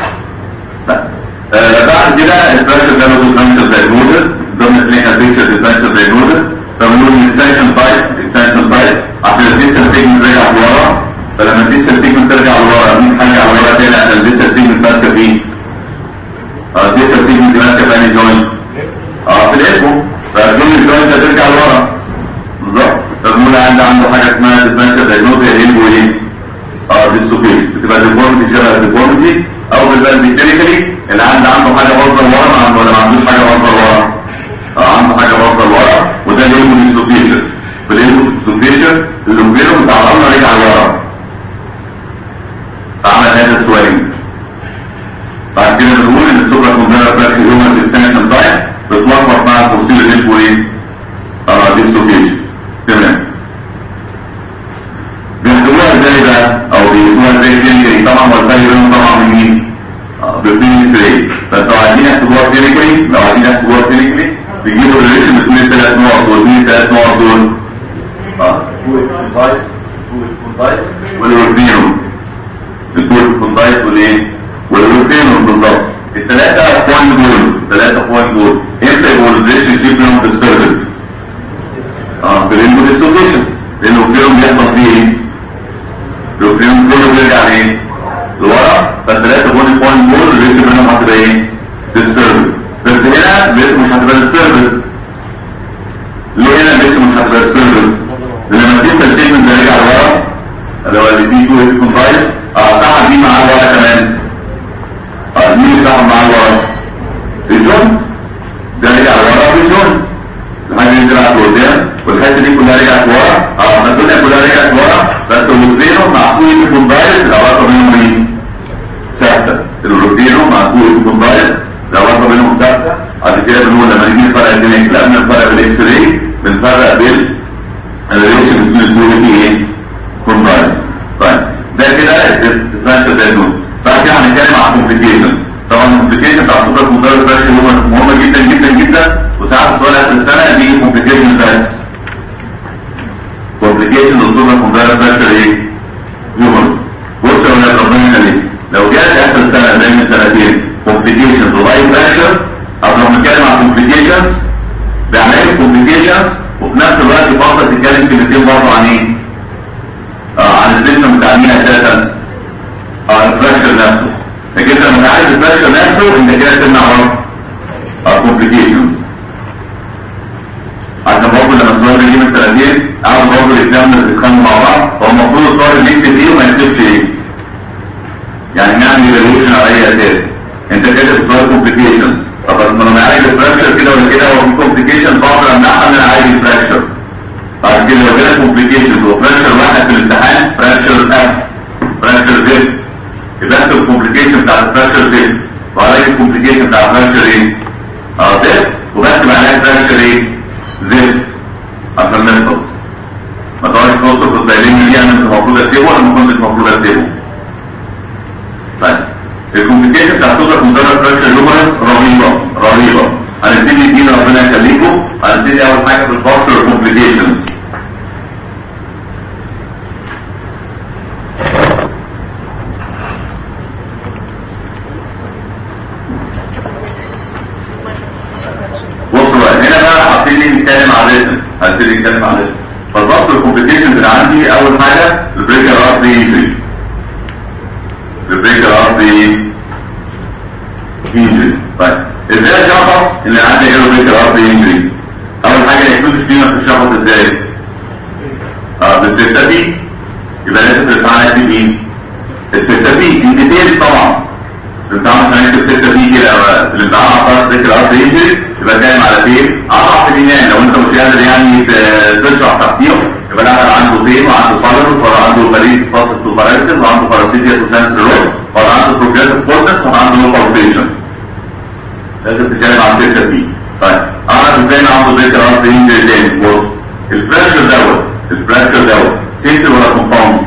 آه بعد كده الفراكشر ده له ديفرنشال دايجنوزس ضمن كلينيكال بيكتشر ديفرنشال دايجنوزس فبنقول اكسنشن تايب اكسنشن تايب عشان الديتا ستيجمنت رجع لورا فلما الديتا ستيجمنت ترجع لورا مين حاجه على لورا تاني عشان الديتا ستيجمنت ماسكه فين؟ اه الديتا ستيجمنت ماسكه في انهي جوينت؟ اه في الاسم فكل الجوينت هترجع لورا بالظبط فبنقول عندي عنده حاجه اسمها ديفرنشال دايجنوزس هي البو ايه؟ اه ديستوبيشن بتبقى ديفورميتي شبه ديفورميتي او بالبلد كلينيكالي اللي عنده عنده حاجه باظه لورا ما عنده ولا ما عندوش حاجه باظه لورا اه عنده حاجه باظه لورا وده اللي اسمه ديستوبيشن بالاسم ديستوبيشن اللومبيرو بتاع العظم رجع لورا فعمل هذا السوالين بعد كده بنقول ان السوبرا كونديلا فراكشر هيومن اكسنشن تايب بتلخبط مع الفوسيل اللي اسمه ايه؟ اه ديستوبيشن تمام بيحسبوها ازاي بقى او بيقيسوها ازاي كلينيكالي طبعا هو الفرق بينهم طبعا من مين بالبين ري فانتوا عايزين يحسبوها كلينيكالي لو عايزين يحسبوها كلينيكالي بيجيبوا الريليشن بين الثلاث نقط دول مين الثلاث نقط دول اه والوربينو البول كوندايت والايه والوربينو بالظبط الثلاثه بوينت دول ثلاثه بوينت دول امتى يبقوا الريليشن شيب بينهم ديستربنس اه في الانفوديسوكيشن لانه الكيلوم بيحصل فيه ايه؟ الكيلوم كله بيرجع لايه؟ لورا فالثلاثة بوينت بوينت دول الريسي منهم هتبقى ايه؟ ديستربد بس هنا الريسي مش هتبقى ديستربد ليه هنا الريسي مش هتبقى ديستربد؟ لان لما تنسى الستيتمنت ده رجع لورا اللي هو اللي دي 2 هيت كومبايل اه سحب دي معاه لورا كمان اه مين اللي سحب معاه لورا؟ الجون ده رجع لورا بالجون الحاجة دي طلعت لقدام والحته دي كلها رجعت ورا اه الدنيا كلها رجعت ورا بس الروتينو مع كل الكومبايلز العلاقه بينهم ايه؟ ثابته الروتينو مع كل الكومبايلز العلاقه بينهم ثابته بعد كده بنقول لما نيجي نفرق الدنيا لا بنفرق بالاكس راي بنفرق بال الريليشن بين الدول دي ايه؟ كومبايلز طيب ده كده الديفرنشال دايجنوز بعد كده هنتكلم على الكومبليكيشن طبعا الكومبليكيشن بتاع السوبر كومبايلر فراكشن هو مهمه جدا جدا جدا وساعات السؤال اخر السنه بيجي كومبليكيشن بس كومبليكيشن الصوره كومبليكيشن فراكشر ايه؟ هيومرز بص يا ولاد ربنا يخليك لو جات اخر السنه زي من سنتين كومبليكيشنز ولايف فراكشر او لو بنتكلم عن كومبليكيشنز بعمل كومبليكيشنز وفي نفس الوقت برضه تتكلم كلمتين برضه عن ايه؟ آه عن السيستم بتاع مين اساسا؟ اه الفراكشر نفسه لكن انت لما عارف الفراكشر نفسه انت كده تمنع برضه اه كومبليكيشنز عشان برضه لما السؤال يجي من سنتين قعدوا برضه الاكزامنرز يتخانقوا مع بعض هو المفروض الطالب يكتب ايه وما يكتبش ايه يعني نعمل ايفالويشن على اي اساس انت كاتب سؤال كومبليكيشن طب بس ما انا عايز الفراكشر كده ولا كده هو في كومبليكيشن بقدر امنعها ان انا عايز الفراكشر بعد كده لو جالك كومبليكيشن وفراكشر واحد في الامتحان فراكشر اف فراكشر زد يبقى اكتب الكومبليكيشن بتاع الفراكشر زد وعليك الكومبليكيشن بتاع الفراكشر ايه؟ اه زد وبكتب عليها فراكشر ايه؟ زفت عشان نخلص ما تقعدش توصف في التعليم دي انا كنت المفروض اكتبه ولا ما كنتش المفروض اكتبه طيب الكومبليكيشن بتاع صوتك مدرب فراكشر هيومرس رهيبه رهيبه هنبتدي دي ربنا يخليكم هنبتدي اول حاجه بالفاستر كومبليكيشنز بصوا بقى هنا بقى هبتدي نتكلم على الريتم هبتدي نتكلم على الريتم فالبص الكومبليكيشنز اللي عندي اول حاجه البريكر ارتري انجري البريكر ارتري انجري طيب ازاي اشخص اللي عندي ايه البريكر ارتري انجري اول حاجه يكون سكيما تشخص ازاي اه بالستة بي يبقى لازم تبقى معانا دي مين الستة بي دي ديتيلز طبعا الامتحان عشان نكتب 6 دي كده في الامتحان عطاك ذكر الارض ينزل يبقى كام على فين؟ اضعف اليونان لو انت مش قادر يعني ت- تشرح تحتيهم يبقى الاهل عنده فين وعنده فالر وعنده باريس فاسد تو باراليسيس وعنده باراسيتيا تو سنسر روز وعنده بروجريسيف كورتكس وعنده لو بالبيشن لازم تتكلم عن 6 دي طيب اعرف ازاي ان عنده ذكر الارض ينزل تاني بص البريشر دوت البريشر دوت سيفتي ولا كومباوند؟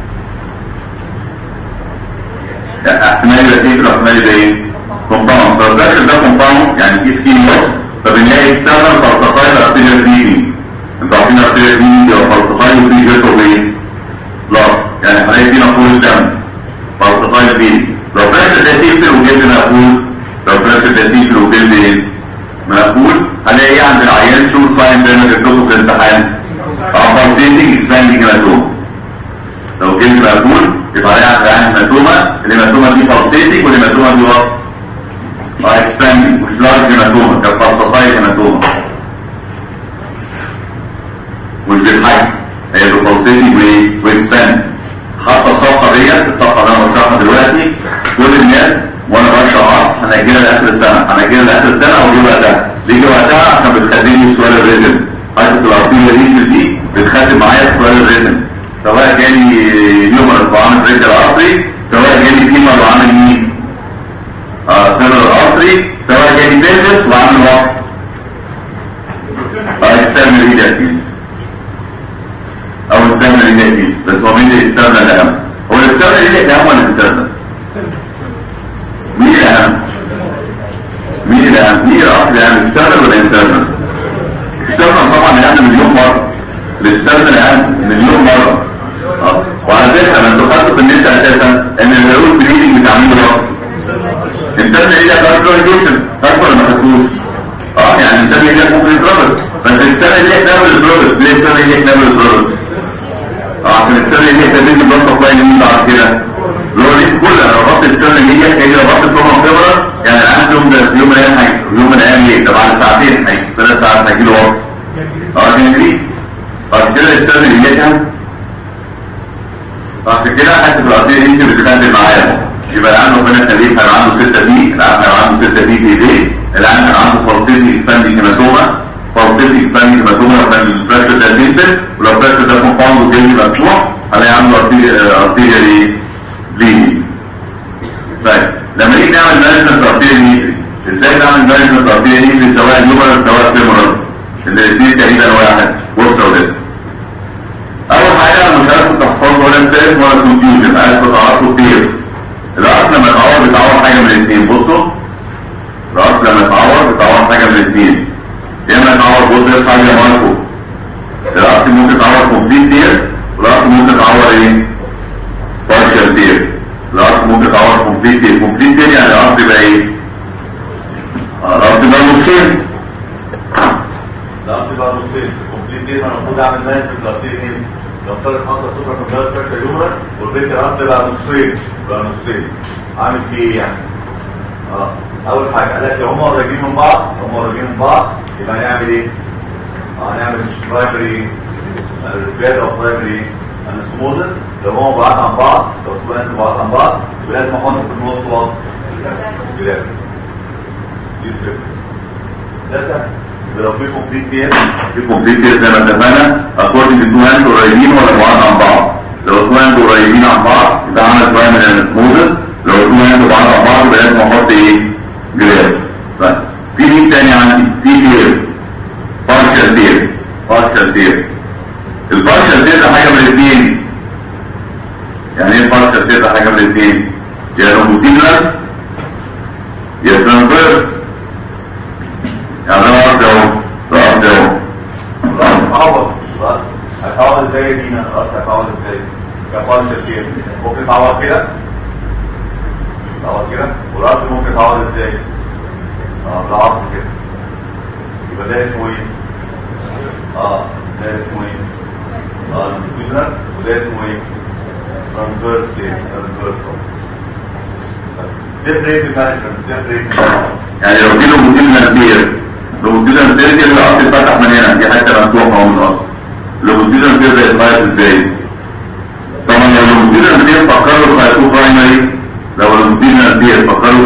احتمال يبقى سيف احتمال يبقى ايه؟ كومباوند فالبريشر ده كومباوند يعني في سكين نص فبنلاقي اكسترنال فالسفايل ارتيريال بليدنج انتوا عارفين ارتيريال بليدنج او فالسفايل وفي جيتو ايه؟ لا يعني هنلاقي فينا فول دم فالسفايل بليدنج لو بريشر ده سيف وجلد مقفول لو بريشر ده سيف وجلد ايه؟ مقفول هنلاقي ايه عند العيان شو ساين زي ما جبت لكم في الامتحان compensating expanding hematoma لو جلد مقفول يبقى عليها عين هيماتوما الهيماتوما دي pulsating والهيماتوما دي وات اه expanding مش large هيماتوما كان pulsatile هيماتوما مش بالحجم هي pulsating وايه واكسباند حتى الصفحه ديت الصفحه اللي انا بشرحها دلوقتي كل الناس وانا بشرح هنأجلها لاخر السنه هنأجلها لاخر السنه واجي وقتها ليه وقتها عشان بتخليني في سؤال الريتم حته الارتيريا ريتم دي بتخدم معايا في سؤال الريتم سواء جالي يومرس وعامل ريتم ارتري سواء جالي فيمر وعامل مين اه فيمر ارتري سواء جالي بيلفس وعامل وقت اه استعمل ايدك فيه او الدم اللي جاي فيه بس هو مين اللي يستخدم الاهم هو اللي بيستخدم اللي الاهم ولا بيستخدم مين الاهم مين الاهم مين الاخر الاهم يستخدم ولا يستخدم يستخدم طبعا الاهم مليون مره اللي يستخدم الاهم مليون مره اه وعلى فكره ما انتوا خدتوا في النساء اساسا ان الهيرون بليدنج بتاع مين راسي انت اللي ايدك ارترويديشن اكبر ما خدتوش اه يعني انت اللي ايدك ممكن يتربط بس السنه اللي احنا نعمل البرودكت ليه السنه اللي احنا نعمل البرودكت اه عشان السنه اللي احنا نعمل البلس اوف لاين مين بعد كده اللي هو ليه كلها لو ربطت السنه اللي هي كده ربطت الكومن فيبر يعني العام يوم ده يوم من الايام هي يوم من الايام ايه ده بعد ساعتين هي ثلاث ساعات هيجي له وقت اه دي دي بعد كده السنه اللي هي كام عشان كده حته الارضيه دي بتخدم معاهم يبقى العام ربنا يخليه كان عنده 6 دي العام كان عنده 6 دي في ايديه العام كان عنده فالسيتي اكسباندنج هيماتوما فالسيتي اكسباندنج هيماتوما لو كان البريشر ده سيمبل ولو البريشر ده كومباوند وجلد مفتوح هلاقي عنده ارتيريا ايه بليدنج طيب لما نيجي نعمل مانجمنت ارتيريا نيتري ازاي نعمل مانجمنت ارتيريا نيتري سواء نيومرال سواء فيمورال الاثنين تقريبا واحد بص يا ولاد اول حاجه انا مش عارف تحفظ ولا ستريس ولا كونفيوجن عايز تعرفوا كتير الارض لما يتعور بتعور حاجه من الاثنين بصوا الارض لما يتعور بتعور حاجه من الاثنين يا اما يتعور بص يا حاجه يا ماركو الارض ممكن تعور كومبليت دير والارض ممكن تعور ايه بارشال دير الارض ممكن تعور كومبليت دير كومبليت دير يعني الارض يبقى ايه الارض يبقى نصين الارض بقى نصين كومبليت دي انا المفروض اعمل مانجمنت الارتيريا ايه لو طلعت حصل سوبر كومبليت بريشر يومرس والبيت الارض بقى نصين بقى نصين عامل فيه ايه يعني اه اول حاجه قال لك لو هم قريبين من بعض هم قريبين من بعض يبقى هنعمل ايه اه هنعمل مش برايمري ريبير او برايمري انستموزس لو هم بعاد عن بعض لو سبلانت بعاد عن بعض يبقى لازم احط في النص وقت جراب دي الفكره ده سهل يبقى لو في كومبليت كير في كومبليت دير زي ما اتفقنا اكوردنج تو هاند قريبين ولا بعاد عن بعض لو تو هاند قريبين عن بعض يبقى عمل برايمري انستموزس لو تو هاند بعاد عن بعض يبقى لازم احط ايه جراب طيب في مين تاني عندي في دير بارشال دير بارشال دير البارشال دير ده حاجه من الاثنين يعني ايه البارشال دير ده حاجه من الاثنين يا لونجيتيودنال يا ترانسفيرس يعني ده ارض اهو ده ارض اهو تعوض هتعوض ازاي يا دينا الارض هتعوض ازاي كبارشل كير ممكن تعوض كده تعوض كده والارض ممكن تعوض ازاي اه بالعرض كده يبقى ده اسمه ايه اه ده اسمه ايه اه لونجيتودنال وده اسمه ايه ترانسفيرس كير ترانسفيرس ديفرنت مانجمنت ديفرنت يعني لو في لونجيتيودنال دير لونجيتيودنال دير دي الارض اتفتح من هنا دي حته مفتوحه اهو من الارض لونجيتيودنال دير ده يتغير ازاي طبعا لو لونجيتيودنال دير فكروا في هيكون برايمري لو لونجيتيودنال دير فكروا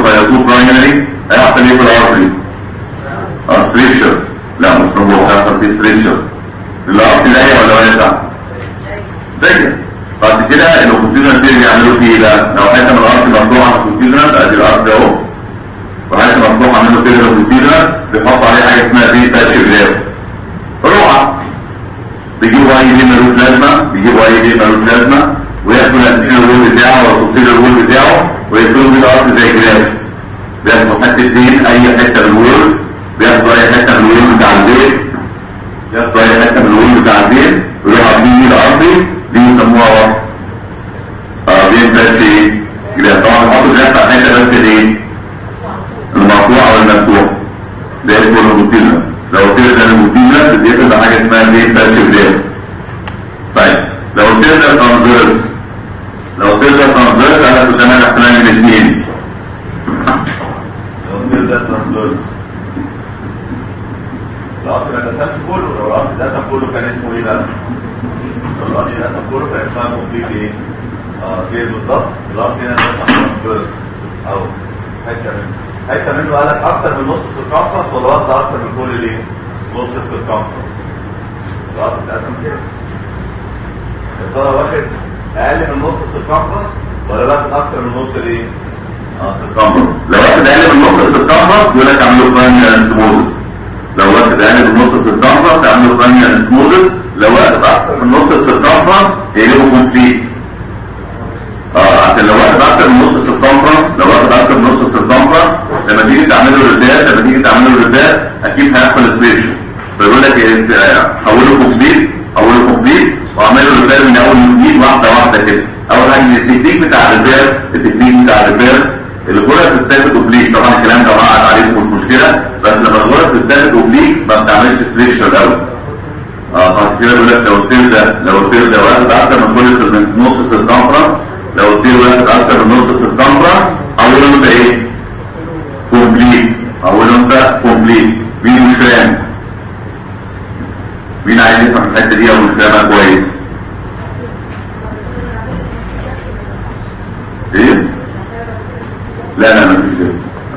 كده الكونتينر دي بيعملوا فيه ايه بقى؟ لو حته من الارض مفتوحه في الكونتينر ادي الارض اهو وحته مفتوحه منه كده في الكونتينر بيحط عليه حاجه اسمها دي باشي جلاس روعه بيجيبوا اي دي ملوش لازمه بيجيبوا اي دي ملوش لازمه وياخدوا الانتين الوول بتاعه والتصوير الوول بتاعه ويقفلوا بيه الارض زي جلاس بياخدوا حته دين اي حته من الوول بياخدوا اي حته من الوول بتاع البيت ياخدوا اي حته من الوول بتاع البيت ويروحوا عاملين بيه الارضي دي يسموها وقت اه دي بس ايه جلاس طبعا بيحطوا جلاس على الحته بس الايه المقطوعه والمفتوحه ده اسمه الروتينا لو قلت لك الروتينا بتقفل بحاجه اسمها دي بس جلاس طيب لو قلت لك ترانسفيرس لو قلت لك ترانسفيرس انا كنت انا احتمال من الاثنين لو كده ده ترانسفيرس القط ما اتقسمش كله لو القط اتقسم كله كان اسمه ايه بقى؟ لو القط اتقسم كله كان اسمها كومبليت ايه؟ اه كده بالظبط القط هنا اتقسم ترانسفيرس او حته منه حته منه قال لك اكتر من نص السيركمفرنس ولا واخده اكتر من كل الايه؟ نص السيركمفرنس القط اتقسم كده يا ترى واخد اقل من نص السيركمفرنس ولا واخد اكتر من نص الايه؟ اه السيركمفرنس لو واخد اقل من نص السيركمفرنس يقول لك اعملوا كرانيال انتموزس لو واخد اقل من نص السيركمفرنس اعملوا كرانيال انتموزس لو واخد اكتر من نص السيركمفرنس يقلبوا كومبليت اه عشان لو واخد اكتر من نص السيركمفرنس لو واخد اكتر من نص السيركمفرنس لما تيجي تعمله ردات لما تيجي تعمله ردات اكيد هيحصل سبيشن فيقول لك إيه، آه، حوله كومبليت حوله كومبليت واعمله ردات من اول وجديد واحده واحده كده اول حاجه التكنيك بتاع الريبير التكنيك بتاع الريبير الغرف بتتاخد اوبليك طبعا الكلام ده وقعت عليكم مش مشكله بس لما الغرف بتتاخد اوبليك ما بتعملش سبيشن قوي اه فعشان كده بيقول لك لو التير ده لو التير ده واخد اكتر من كل سر- من نص سيركمفرنس لو التير واخد اكتر من نص سيركمفرنس اوله انت ايه؟ كومبليت اوله انت كومبليت مين مش فاهم؟ مين عايز يفهم الحته دي او مش فاهمها كويس؟ ايه؟ لا لا مفيش كده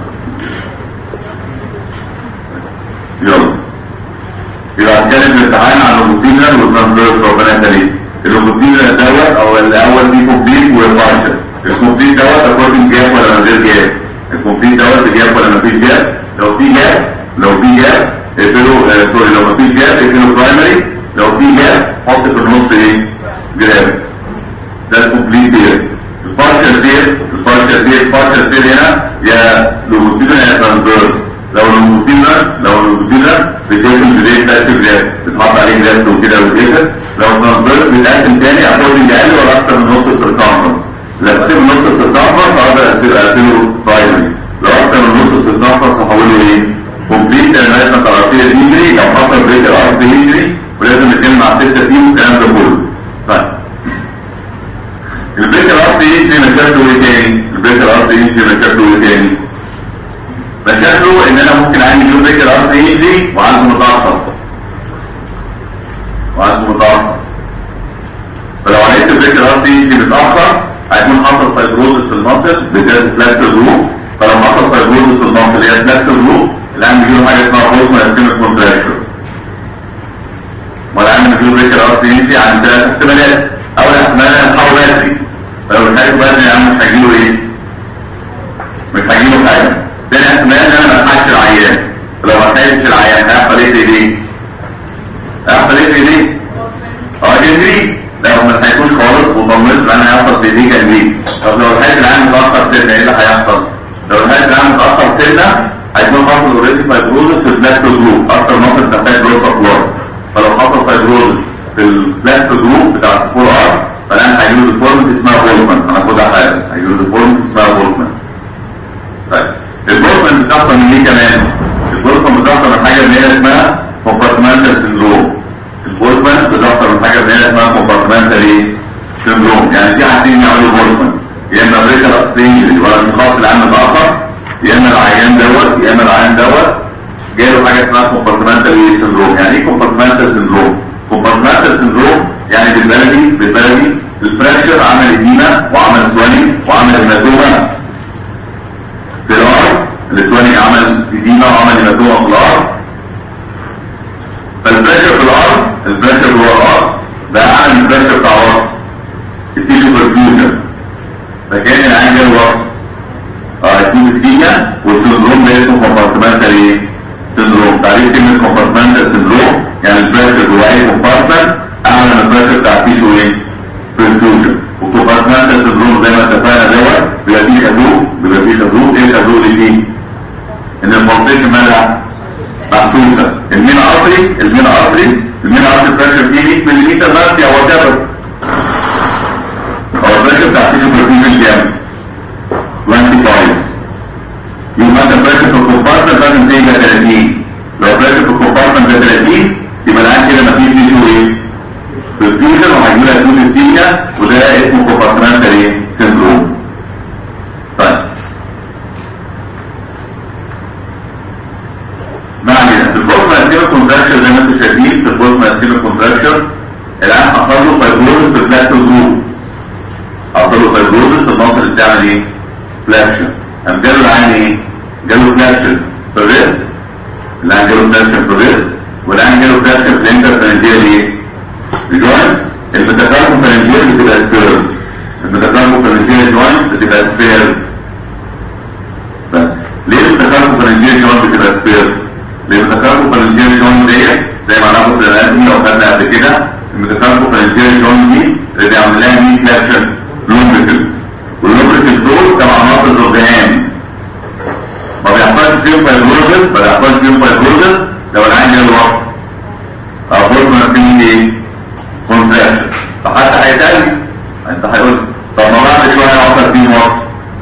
يلا يبقى هنتكلم في الامتحان عن الروبوتينر والترانسفيرس ربنا يخليك الروبوتينر دوت او الاول دي كومبليت وبارشل الكومبليت دوت اكوردنج جاب ولا من غير جاب الكومبليت دوت بجاب ولا مفيش جاب لو في جاب لو في جاب اقفله آه سوري لو مفيش جاب اقفله برايمري لو في جاب حط في النص ايه جراب ده الكومبليت دير البارشل دير البارشل دير البارشل دير هنا يا روبوتينر يا ترانسفيرس لو الروبوتينر لو الروبوتينر بتقفل بداية تأثير جراف بتحط عليه جراف وكده وكده لو ترانسفيرس بيتقسم تاني اكوردنج اقل ولا اكتر من نص السيركمفرنس لو اكتر من نص السيركمفرنس اقدر اقفله برايمري لو اكتر من نص السيركمفرنس هحوله ايه؟ كومبليت لان لازم الطرفيه دي لو حصل بريك الارض هيجري ولازم نتكلم مع ستة تيم والكلام ده كله طيب البريك الارض يجري مشاكله ايه تاني؟ البريك الارض يجري مشاكله ايه تاني؟ مشاكله ان انا ممكن عندي يوم بريك الارض يجري وعنده متاخر وعنده متاخر فلو عرفت بريك الارض يجري متاخر هيكون حصل فايبروزس في المصل بالذات فلاكسر جروب فلو حصل فايبروزس في المصل اللي هي فلاكسر جروب الان بيجيله حاجه اسمها بوزما اسكيميك كونتراكشن والان بيجيله بريك الارض يجري عن ثلاث احتمالات اول احتمال هيتحول بدري فلو الحاجه بدري يا عم مش هيجيله ايه؟ مش هيجيله حاجه تاني احتمال ان انا ما الحقش العيان لو ما لحقتش العيان هيحصل ايه في ايديه؟ هيحصل ايه في ايديه؟ اه جنري لو ما لحقتوش خالص وطمنت انا هيحصل في ايديه جنري طب لو لحقت العيان متاخر سنه ايه اللي هيحصل؟ لو لحقت العيان متاخر سنه هيكون حصل اوريدي فايبروزس في البلاكسو جروب اكتر مصر تحتاج بلوس افلار فلو حصل فايبروزس في البلاكسو جروب بتاع الفور ار فالان هيجيله ديفورمت اسمها بولمان هناخدها حالا هيجيله ديفورمت اسمها بولمان طيب البورتمان بتحصل من ايه كمان؟ البورتمان بتحصل من حاجه اللي هي اسمها كومبارتمنتال سندروم البورتمان بتحصل من حاجه اللي هي اسمها كومبارتمنتال ايه؟ سندروم يعني في حاجتين يعملوا بورتمان يا اما بريكال ابتينجري ولا الشخص اللي عنده متاخر يا اما العيان دوت يا اما العيان دوت جاله حاجه اسمها كومبارتمنتال ايه سندروم يعني ايه كومبارتمنتال سندروم؟ كومبارتمنتال سندروم يعني بالبلدي بالبلدي الفراكشر عمل ادينا وعمل سواني وعمل هيماتوما في الار الاسواني عمل ادينا وعمل هيماتوما في الار فالبريشر في الار البريشر جوه الار ده اعلى من البريشر بتاع الار التيشو فكان العين جاي وقت اه اتنين اسكيميا والسندروم ده اسمه كومبارتمنتال ايه؟ سندروم تعريف كلمة كومبارتمنتال سندروم يعني البريشر جوه اي كومبارتمنت اعلى من البريشر بتاع التيشو ايه؟ برينسوجن وكومبارتمنتال سندروم زي ما اتفقنا دوت بيبقى فيه خازوق بيبقى فيه خازوق ايه الخازوق اللي فيه؟ ان البلسيشن مالها محسوسة المين ارتري المين ارتري المين ارتري بريشر فيه 100 ملم مرتي او وات هو البريشر بتاع التيشو برينسوجن كام؟ 25 يبقى مثلا بريشر في الكومبارتمنت لازم زي ده 30 لو بريشر في الكومبارتمنت ده 30 يبقى العين كده مفيش تيشو ايه؟ بالفيوجن وهيجي لها تون ستيميا وده اسمه كومبارتمنتال ايه؟ سيندروم طيب ما علينا في البوست ماسيمة كونتراكشن زي ما انتم شايفين في البوست ماسيمة كونتراكشن العين حصل له فايبروزس في البلاستيك جروب حصل له فايبروزس في المصل اللي بتعمل ايه؟ فلاكشن قام جاله العين ايه؟ جاله فلاكشن في الريست العين جاله فلاكشن في الريست والعين جاله فلاكشن في الانترفرنجيال ايه؟ الجوينت الميتاكاربوفرنجيال بتبقى سبيرد الميتاكاربوفرنجيال جوينت بتبقى سبيرد ليه الميتاكاربوفرنجيال جوينت بتبقى سبيرد؟ لان الميتاكاربوفرنجيال جوينت ديت زي ما ناخد في الاناتومي لو خدنا قبل كده الميتاكاربوفرنجيال جوينت دي اللي بيعمل لها مين فلاكشن لومبريكلز واللومبريكلز دول تبع ناقص الذهان ما بيحصلش فيهم فايبروزس ما بيحصلش فيهم فايبروزس لو العين جاي الوقت او بورت مناسبين ايه؟ كونتراكشن فحتى هيسألني انت هيقول طب ما بعد شويه يحصل فيه وقت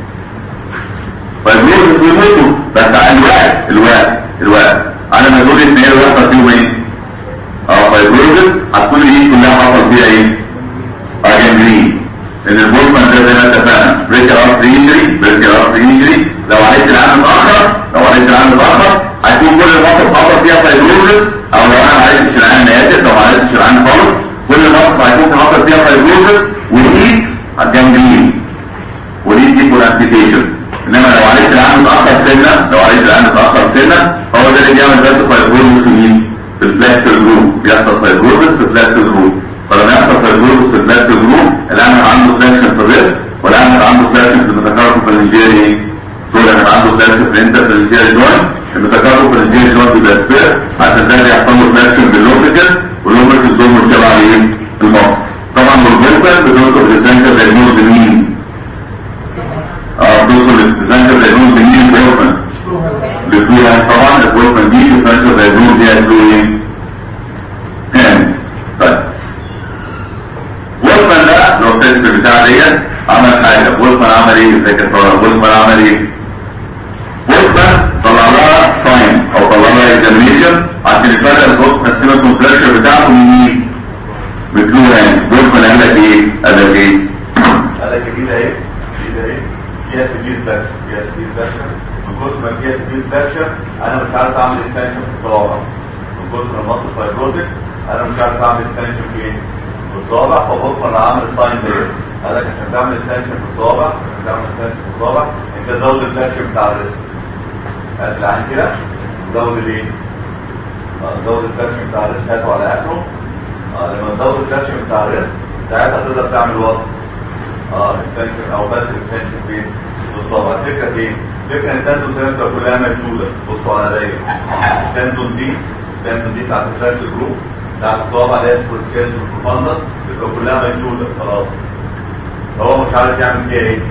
فايبروزس بيموتوا بس على الوقت الوقت الوقت على ما يقول ان هي يحصل فيهم ايه؟ اه فايبروزس هتكون الايد كلها حصل فيها ايه؟ اجنبرين ان البولمان ده زي ما اتفقنا بريكر ارت انجري بريكر ارت انجري لو عليك العام متاخر لو عليك العام متاخر هيكون كل المصر حصل فيها فايبروزس او لو انا ما عرفتش العام انا اسف لو ما عرفتش العام خالص كل مصر هيكون حصل فيها فايبروزس والايد هتجنبرين والايد دي فور ابلكيشن انما لو عليك العام متاخر سنه لو عليك العام متاخر سنه هو ده اللي بيعمل بس فايبروزس في مين؟ في البلاستر جروب بيحصل فايبروزس في البلاستر جروب فلما يحصل فايبروزس في البلاستر جروب العامل عنده فلاكشن في الريست والعامل عنده فلاكشن في الميتاكاربوفرنجيال ايه؟ دول اللي عنده فلاكشن في الانترفرنجيال جوينت الميتاكاربوفرنجيال جوينت بيبقى سبير عشان ده يحصل له فلاكشن باللوبريكال واللوبريكال دول مش تبع ايه؟ المصل طبعا والفولكان بتوصل للسنتر دايجنوز مين؟ اه بتوصل للسنتر دايجنوز مين الفولكان؟ لفلوها طبعا الفولكان دي السنتر دايجنوز دي هتقول ايه؟ كام؟ طيب وولفمان ده لو التست بتاع ديت عمل حاجه وولفمان عمل ايه ازاي كده وولفمان عمل ايه وولفمان طلع لها ساين او طلع لها اكزامينيشن عشان يفرق البوست ماكسيمال كونتراكشر بتاعته من مين؟ من فلوران وولفمان قال لك ايه؟ قال لك ايه؟ قال لك كده ايه كده ايه فيها سبيل فلاكشن فيها سبيل فلاكشن من كتر ما فيها سبيل فلاكشن انا مش عارف اعمل اكستنشن في الصوابع من كتر ما المصل فايبروتك انا مش عارف اعمل اكستنشن في ايه في الصوابع فبكره انا عامل ساين ده قال لك عشان تعمل اكستنشن في الصوابع عشان تعمل اكستنشن في الصوابع انت زود الفلاكشن بتاع الريست هات العين كده زود الايه آه، زود الفلاكشن بتاع الريست هاته على اخره اه لما تزود الفلاكشن بتاع الريست ساعتها تقدر تعمل وضع اه اكستنشن او بس اكستنشن فين في الصوابع الفكره في ايه الفكره ان التندون تنتر كلها مشدوده بصوا على دايره التندون دي التندون دي بتاعت الفلاش جروب بتاعت الصوابع اللي هي سبورتكيز والبروفاندس بتبقى كلها مشدوده خلاص فهو مش عارف يعمل فيها ايه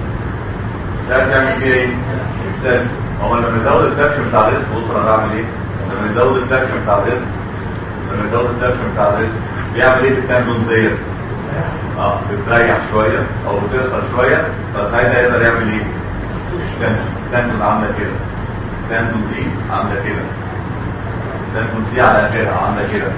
مش عارف يعمل فيها ايه اكستنشن هو لما نزود الفلاكشن بتاع الريست بص انا بعمل ايه لما نزود الفلاكشن بتاع الريست لما نزود الفلاكشن بتاع الريست بيعمل ايه في التندون ديت اه بتريح شوية او بتقصر شوية فساعتها يقدر يعمل ايه تندون عاملة كده تندون دي عاملة كده تندون دي على اخرها عاملة كده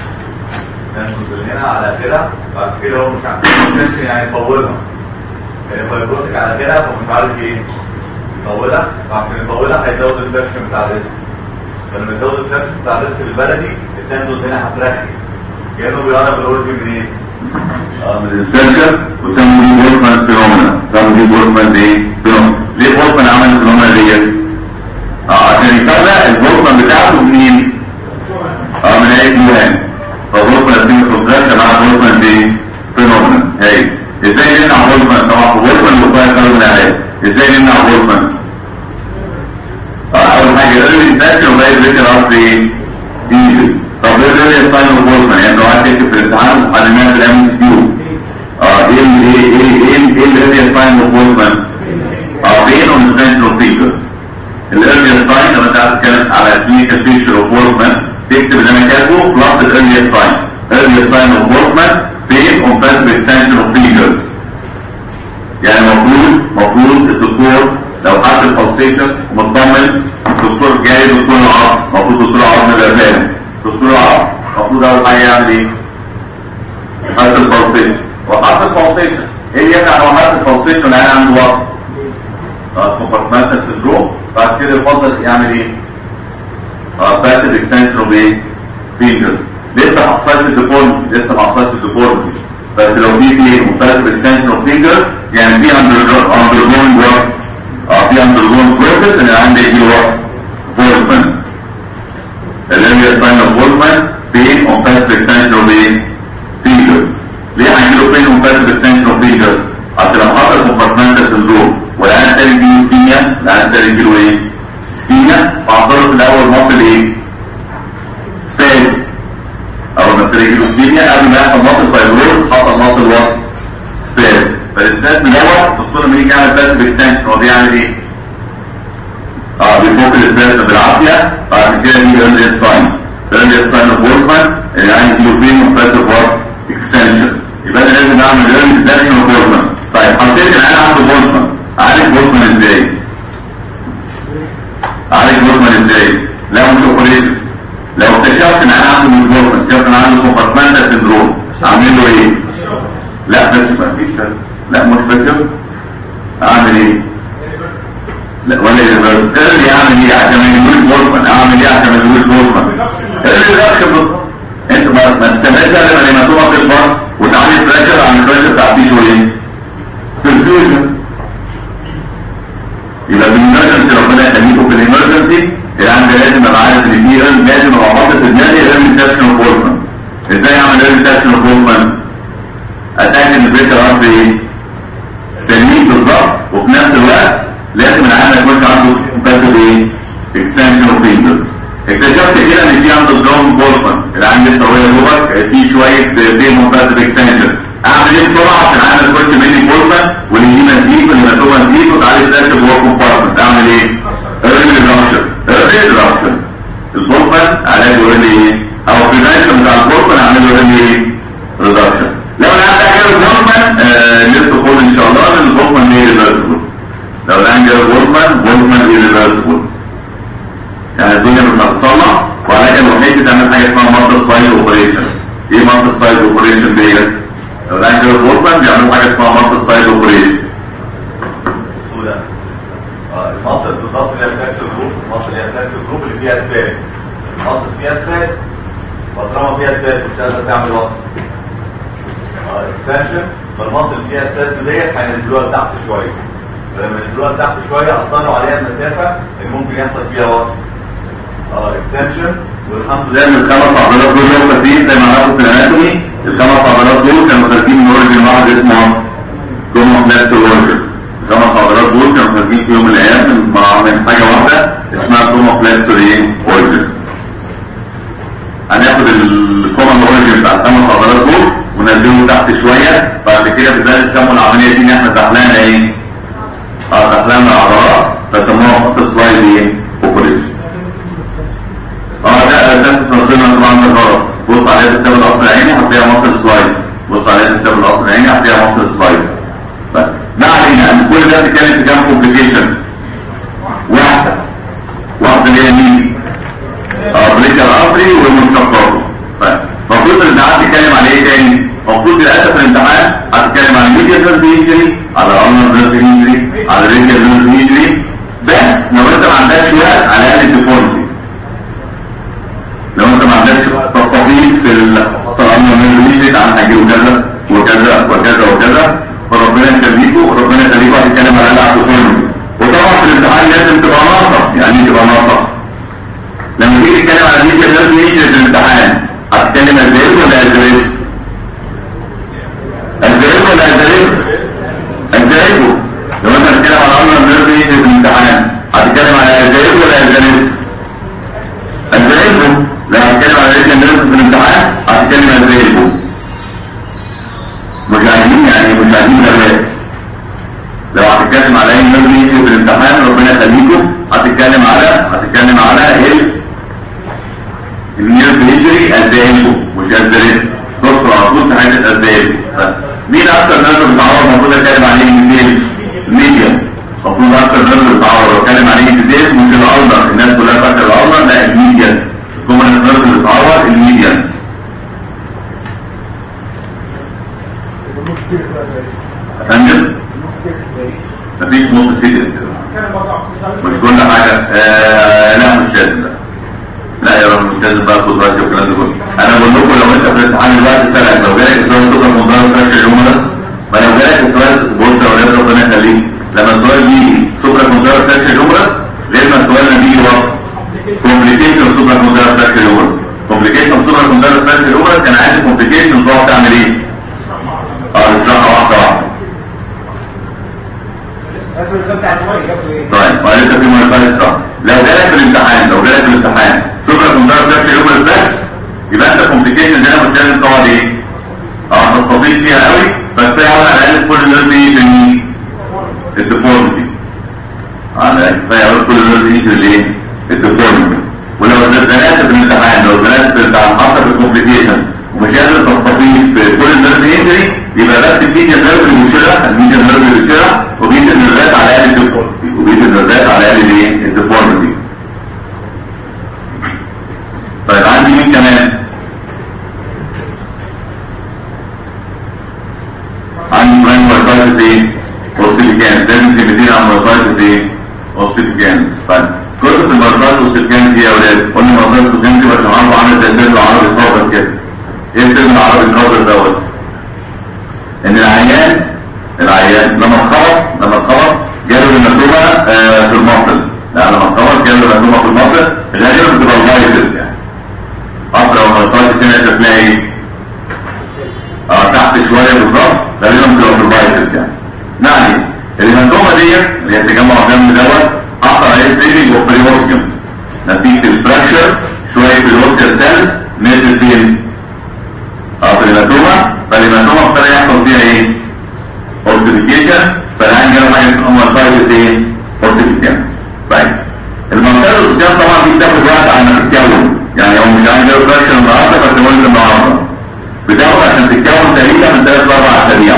تندون من هنا على اخرها بعد كده هو مش عارف تنشن يعني يطولها يعني فايبروتك على اخرها فمش عارف ايه يطولها فعشان يطولها هيزود الفلكشن بتاع الريسك فلما يزود الفلكشن بتاع الريسك بالبلدي التندون هنا هترخي كانه بيقرب الاورجن منين؟ من الفلشر وسموا دي بولفمانز فينومينا سموا دي بولفمانز ايه؟ فينومينا ليه بولفمان عمل الفينومينا ديت؟ اه عشان يفرق البولفمان بتاعته منين؟ اه من اي فلوهان فبولفمان اسمه كونتراكشن مع بولفمان ايه؟ فينومينا هاي ازاي ازاي نمنع بولمان طبعا بولمان وفاير كاربون اهي ازاي نمنع بولمان اول حاجه الايرلي انفكشن وبقى الريتر ارتري ايجي طب ايه الايرلي ساين اوف بولمان يعني لو قعدت تكتب في الامتحان وحليناها في الام اس كيو اه ايه ال- ايه ايه ايه ايه الايرلي ساين اوف بولمان اه بين اون سنترال فيجرز الايرلي ساين لما انت عايز تتكلم على كلينيكال بيكتشر اوف بولمان تكتب اللي انا كاتبه بلس الايرلي ساين early sign of Wolfman pain on passive extension of fingers يعني المفروض المفروض الدكتور لو حد البوستيشن ومطمن الدكتور جاي دكتور العظم المفروض دكتور العظم يبقى فاهم دكتور العظم المفروض اول حاجه يعمل ايه؟ حاسس البوستيشن وحاسس البوستيشن ايه يمنع هو حاسس البوستيشن يعني عنده وقت كومبارتمنتال سندروم بعد كده يفضل يعمل ايه؟ باسيف اكستنشن اوف ايه؟ فينجرز لسه ما حصلش الديفورم لسه ما حصلش الديفورم بس لو في في باسيف اكستنشن اوف فينجرز يعني في اندرجوينج ورك اه في اندرجوينج بروسيس ان عندي يجي ورك فولمان الاريا ساين اوف فولمان بين اون باسيف اكستنشن اوف ايه؟ فينجرز ليه هيجيله بين اون باسيف اكستنشن اوف فينجرز؟ عشان لو حصل كومبارتمنتال سندروم والعيان التاني يجيله سكيميا العيان التاني يجيله ايه؟ سكيميا فحصله في الاول مصل ايه؟ سبيس او لما ابتدى يجيله سكيميا قبل ما يحصل مصل فايبروز حصل مصل وات؟ سبيس فالسبيس من الاول الدكتور لما يجي يعمل باسيف اكستنشن هو بيعمل ايه؟ اه بيفك السبيس بالعافيه بعد كده يجي الاندر ساين الاندر ساين اوف ووركمان يعني يجيله بين اوف باسيف وات؟ اكستنشن يبقى انا لازم اعمل الاندر ساين اوف ووركمان طيب حسيت ان انا عنده ووركمان اعالج ووركمان ازاي؟ اعالج ووركمان ازاي؟ لا مش اوبريشن لو اكتشفت ان انا عنده مش ووركمان اكتشفت ان عنده كومبارتمنتال سندروم اعمل له ايه؟ لا بس ما فيش فرق. لا مش فاكر اعمل ايه؟ لا ولا ريفرس ايه اعمل ايه عشان ما يجيبوش ووركمان اعمل ايه عشان ما يجيبوش ووركمان؟ ايه الريدكشن بالظبط؟ انت ما ما تستناش بقى لما الهيماتوما تكبر وتعلي البريشر عن البريشر بتاع التيشو ايه؟ perfusion يبقى بالإمرجنسي ربنا يخليكم في الإمرجنسي العام ده لازم ابقى عارف ان في ايرن لازم ابقى حاطط في دماغي ايرن ديتكشن اوف ووركمان ازاي اعمل ايرن ديتكشن اوف ووركمان؟ اتاكد ان البيت الارض ايه؟ سليم بالظبط وفي نفس الوقت لازم العام ما يكونش عنده باسيف ايه؟ اكستنشن اوف فينجرز اكتشفت كده ان في عنده دراون بولمان العام لسه هو يا في شويه بين باسيف اكستنشن اعمل ايه بسرعه عشان اعمل كل مني بولمان واللي مزيد واللي مكتوب مزيد وتعالي تلاقي جوه كومبارتمنت اعمل ايه؟ ايرلي ريدكشن ايرلي ريدكشن البولمان علاجه ايرلي ايه؟ او بريفنشن بتاع البولمان اعمله ايرلي ايه؟ ريدكشن لو انا عندي حاجه البولمان لسه فول ان شاء الله لان البولمان ايه ريفرسبل لو انا عندي البولمان بولمان ايه ريفرسبل يعني الدنيا مش هتصلح وعلاج الوحيد تعمل حاجه اسمها مالتي سايد اوبريشن ايه مالتي سايد اوبريشن ديت؟ لو العين جوه البولمان بيعملوا حاجه اسمها مالتي سايد اوبريشن سهولة اه المصل بالظبط اللي هي فلاكس جروب المصل اللي هي فلاكس جروب اللي فيها سباس المصل فيها سباس وطالما فيها سباس مش قادرة تعمل وقت اه اكستنشن فالمصل اللي فيها سباس ديت هينزلوها لتحت شوية فلما ينزلوها لتحت شوية أثروا عليها المسافة اللي ممكن يحصل فيها وقت اه اكستنشن والحمد لله زي ما الخمس عضلات دول يوم فاتين زي ما هناخد في الاناتومي الخمس عضلات دول كانوا خارجين من اوريجن واحد اسمه دوما فلاكس اوريجن الخمس عضلات دول كانوا خارجين في يوم من الايام من مع- من حاجه واحده اسمها دوما فلاكس اوريجن هناخد الكومن اوريجن بتاع الخمس عضلات دول وننزله تحت شويه بعد كده بدأت يسموا العمليه دي ان احنا زحلقنا ايه؟ اه زحلقنا العضلات فسموها خط سلايد ايه؟ اوبريشن اه لا ده انت تنظيمها طبعا ده غلط بص عليها في كتاب القصر العيني هتلاقيها مصر سلايد بص عليها في كتاب القصر العيني هتلاقيها مصر سلايد طيب ما علينا ان كل ده بيتكلم في كام كومبليكيشن واحده واحده اللي هي مين؟ اه بريكر ارتري والمشتقات طيب المفروض الامتحان تتكلم على ايه تاني؟ المفروض للاسف الامتحان هتتكلم على ميديا نيرف انجري على الارنر نيرف انجري على ريكر نيرف انجري بس لو انت ما عندكش وقت على الاقل الديفورمتي لو انت ما عندكش تفاصيل في الصلاه من يزيد عن حاجه وكذا وكذا وكذا وكذا فربنا يخليكم وربنا يخليكم هتتكلم على العقل وطبعا في الامتحان لازم تبقى ناصح يعني ايه تبقى ناصح لما تيجي تتكلم على الميديا لازم يجي في الامتحان هتتكلم ازاي ولا ازاي ازاي ولا ازاي هتتكلم على اي نيرف انجري في الامتحان ربنا يخليكم هتتكلم على هتتكلم على ال النيرف انجري ازايلكم مش ازايلكم دكتور على طول في حته ازايلكم مين اكتر نيرف بتعور المفروض اتكلم عليه ديتيل الميديا المفروض اكتر نيرف بتعور اتكلم عليه ديتيل مش الالنر الناس كلها فاكره الالنر لا الميديا الكومن نيرف اللي بتعور الميديا النص سيرك بقى ده افندم النص سيرك ده مفيش نص سيريس كان برضه مش كل حاجة آه لا مش لازم لا لا يا رب مش لازم بقى خد وقت والكلام ده كله انا بقول لكم لو انت في الامتحان دلوقتي سرقك لو جالك السؤال تقدر منظر فرش الهومرس ما لو جالك السؤال بص يا ولاد ربنا يخليك لما السؤال بيجي سوبر منظر فرش الهومرس غير ما السؤال لما بيجي وقت كومبليكيشن سوبر منظر فرش الهومرس كومبليكيشن سوبر منظر فرش الهومرس انا عايز كومبليكيشن تقعد تعمل ايه؟ اه تشرحها واحدة واحدة لازم الانسان بتاع الشويه اجابته ايه؟ طيب ولسه في مرحله صح لو جالك في الامتحان لو جالك في الامتحان شكرا كنت ده في يوم بس يبقى انت كومبليكيشن زي ما قلت لك تقعد ايه اه تستفيد فيها قوي بس تقعد على الاقل كل الناس دي في مين؟ الديفورميتي على الاقل تقعد كل الناس دي في الايه الديفورميتي ولو زلزلات في الامتحان لو زلزلات في الامتحان حتى في الكومبليكيشن ومش قادر تستفيد في كل الناس دي يبقى بس الميديا نيرف اللي بيشيلها الميديا نيرف اللي بيشيلها وبيت النيرفات على الاقل الديفورميتي وبيت النيرفات على الاقل الايه الديفورميتي طيب عندي مين كمان عندي براين مارسايتس ايه اوسيفيكان لازم كلمتين عن مارسايتس ايه اوسيفيكان طيب قصه المارسايتس اوسيفيكان دي يا اولاد قلنا مارسايتس اوسيفيكان دي بس عارفه عامل زي الفيلم العربي القابض كده ايه الفيلم العربي القابض دوت ان العيان العيان لما اتخبط لما اتخبط جاله هيماتوما آه في المصل لا لما اتخبط جاله هيماتوما في المصل غالبا بتبقى البايسبس يعني اكتر لو المارسايتس هنا شكلها ايه اه تحت شويه بالظبط غالبا بتبقى في البايسبس يعني يعني الهيماتوما ديت اللي هي تجمع دم دوت حصل عليه سيلينج اوف بريوسكيوم نتيجه الفراكشر شويه بريوسكيال سيلز نزل فين؟ اه في الهيماتوما فالهيماتوما ابتدى يحصل فيها ايه؟ اوسيفيكيشن فالان جاله حاجه اسمها مارسايتس ايه؟ اوسيفيكيشن طيب المارسايتس طبعا دي بتاخد وقت على ما تتكون يعني هو مش عايز يعمل فراكشن النهارده فتولد النهارده بتاخد عشان تتكون تقريبا من ثلاث لاربع اسابيع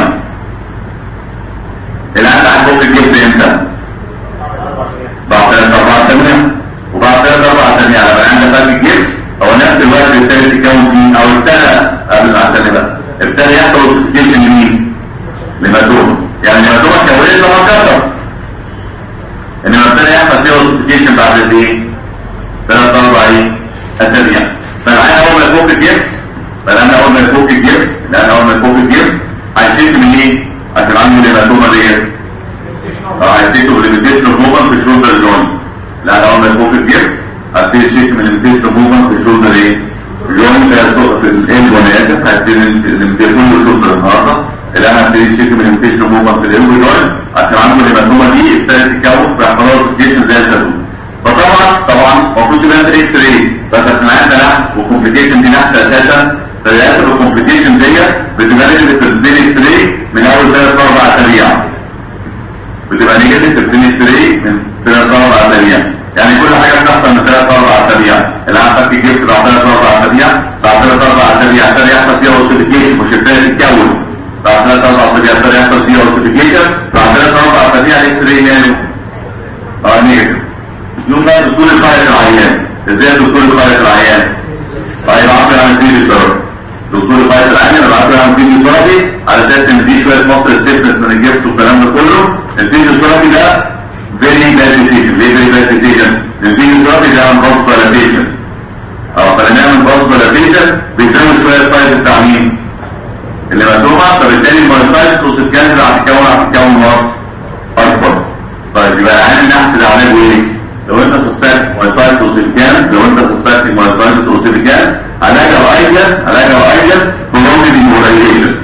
الان هتفك الجبس امتى؟ بعد ثلاث اربع اسابيع وبعد ثلاث اربع اسابيع لما الان فك الجبس هو نفس الوقت اللي ابتدى تتكون فيه او ابتدى قبل ما ابتدى بقى ابتدى يحصل اوسيفيكيشن لمين؟ لماتوما يعني الماتوما اتكونت لما اتكسر انما ابتدى يحصل فيها اوسيفيكيشن بعد قد ايه؟ ثلاث اربع ايه؟ اسابيع فالعين اول ما يفك الجبس فالعين اول ما يفك الجبس العين اول ما يفك الجبس هيشد من ايه؟ عشان عنده الهيماتوما ديت اه هيشد بالليميتيشن موفمنت في الشولدر جوينت العين اول ما يفك الجبس هتبتدي تشد من الليميتيشن موفمنت في الشولدر ايه؟ جوينت في الالبو انا اسف هتبتدي الليميتيشن كله الشولدر النهارده الان هتبتدي تشد من الليميتيشن موفمنت في الالبو جوينت عشان عنده الهيماتوما دي ابتدت تتكون فيحصل لها اوسيفيكيشن زي التاتو فطبعا طبعا المفروض يبقى انت اكس راي بس عشان عندنا نحس والكومبليكيشن دي نحس اساسا فللاسف الكومبليكيشن دي بتبقى نيجاتيف في البين اكس راي من اول ثلاث اربع اسابيع بتبقى نيجاتيف في البين اكس راي من ثلاث اربع اسابيع يعني كل حاجه بتحصل من ثلاث اربع اسابيع الان فك الجبس بعد ثلاث اربع اسابيع بعد ثلاث اربع اسابيع ابتدى يحصل فيها اوسيفيكيشن مش ابتدى تتكون بعد ثلاث اربع اسابيع ابتدى يحصل فيها اوسيفيكيشن بعد ثلاث اربع اسابيع الاكس راي ماله اه نيجاتيف يوم بقى دكتور يخيط العيان ازاي الدكتور يخيط العيان طيب عارف يعمل فيديو ثيرابي دكتور يخيط العيان يبقى عارف يعمل فيديو ثيرابي على اساس ان دي شويه مصر ستيفنس من الجبس والكلام ده كله الفيديو ثيرابي ده فيري باد ديسيجن ليه فيري باد ديسيجن؟ الفيديو ثيرابي ده عن بوست فالابيشن اه فلنعمل بوست فالابيشن بيساوي شويه سايز بتاع مين؟ اللي مكتوبه فبالتالي المايوسايتس توصف كان اللي هتتكون هتتكون وقت اكبر طيب يبقى العيان النحس ده علاجه ايه؟ لو انت سسبكت مايوسايتس اوسيفيكانس لو انت سسبكت مايوسايتس اوسيفيكانس علاجها ايجل علاجها ايجل برومي ديموراليزيشن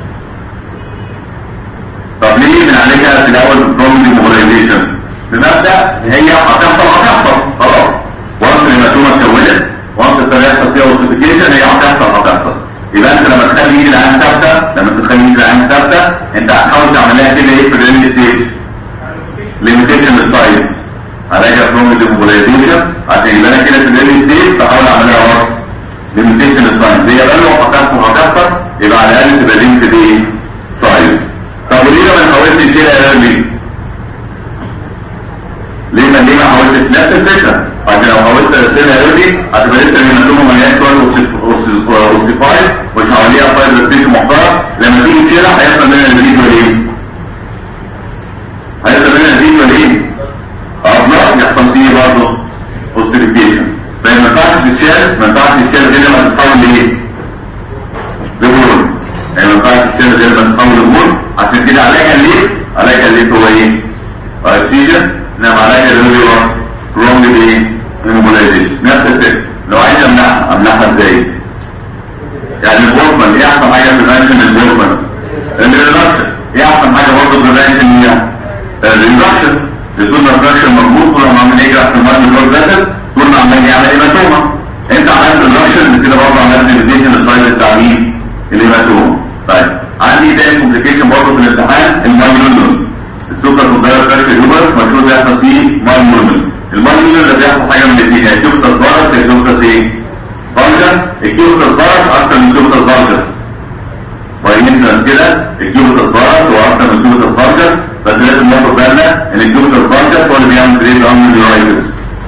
طب ليه بنعالجها في الاول برومي ديموراليزيشن بمبدا هي هتحصل هتحصل خلاص وانس الهيماتوما اتكونت وانس ابتدى يحصل فيها اوسيفيكيشن هي هتحصل هتحصل يبقى انت لما تخلي ايد العين ثابته لما تخلي ايد العين ثابته انت هتحاول تعملها كده ايه في الريل ستيج ديموبلايزيشن عشان يبقى انا كده في الايرلي ستيج بحاول اعملها وقت ليميتيشن ساينز هي بقى لو هتحصل هتحصل يبقى على الاقل تبقى ليميتد ايه سايز طب وليه ما نحاولش نشيلها ايرلي ليه ما ليه ما حاولتش نفس الفكره عشان لو حاولت ارسلها ايرلي هتبقى لسه المنتومه مليان شويه اوسيفايد مش حواليها فايبر ستيج محترم لما تيجي تشيلها هيحصل منها الفيديو ايه؟ هيحصل منها الفيديو ايه؟ ابلاط يحصل فيه برضه اوستيفيكيشن فما ينفعش تشيل ما ينفعش تشيل غير لما تتحول لايه؟ لبول يعني ما ينفعش تشيل غير لما تتحول لبول عشان كده عليك الليت عليك الليت هو ايه؟ اكسجين انما عليك اللي هو رونج ايه؟ immobilization نفس الفكره لو عايز امنعها امنعها ازاي؟ يعني البورتمان ايه احسن حاجه في الانشن البورتمان؟ الريدكشن ايه احسن حاجه برضه في الانشن هي الريدكشن طول ما الفراكشن مظبوط طول ما عمال يجرح في المال الجول فاسد طول ما عمال يعمل هيماتوما انت عملت الريدكشن كده برضه عملت ليميتيشن السايز بتاع مين؟ الهيماتوما طيب عندي تاني كومبليكيشن برضه في الامتحان المايلونول السكر كومباير فراكشن يوبرس مشهور بيحصل فيه مايلونول المايلونول ده بيحصل حاجه من الاثنين يا كيوبتاس فارس يا كيوبتاس ايه؟ فالجس الكيوبتاس فارس اكتر من كيوبتاس فالجس فاينسنس كده الكيوبتاس فارس هو اكتر من كيوبتاس فالجس بس لازم ناخد بالنا ان الكيوبتاس فالجس هو اللي بيعمل بريد امر اليورايتس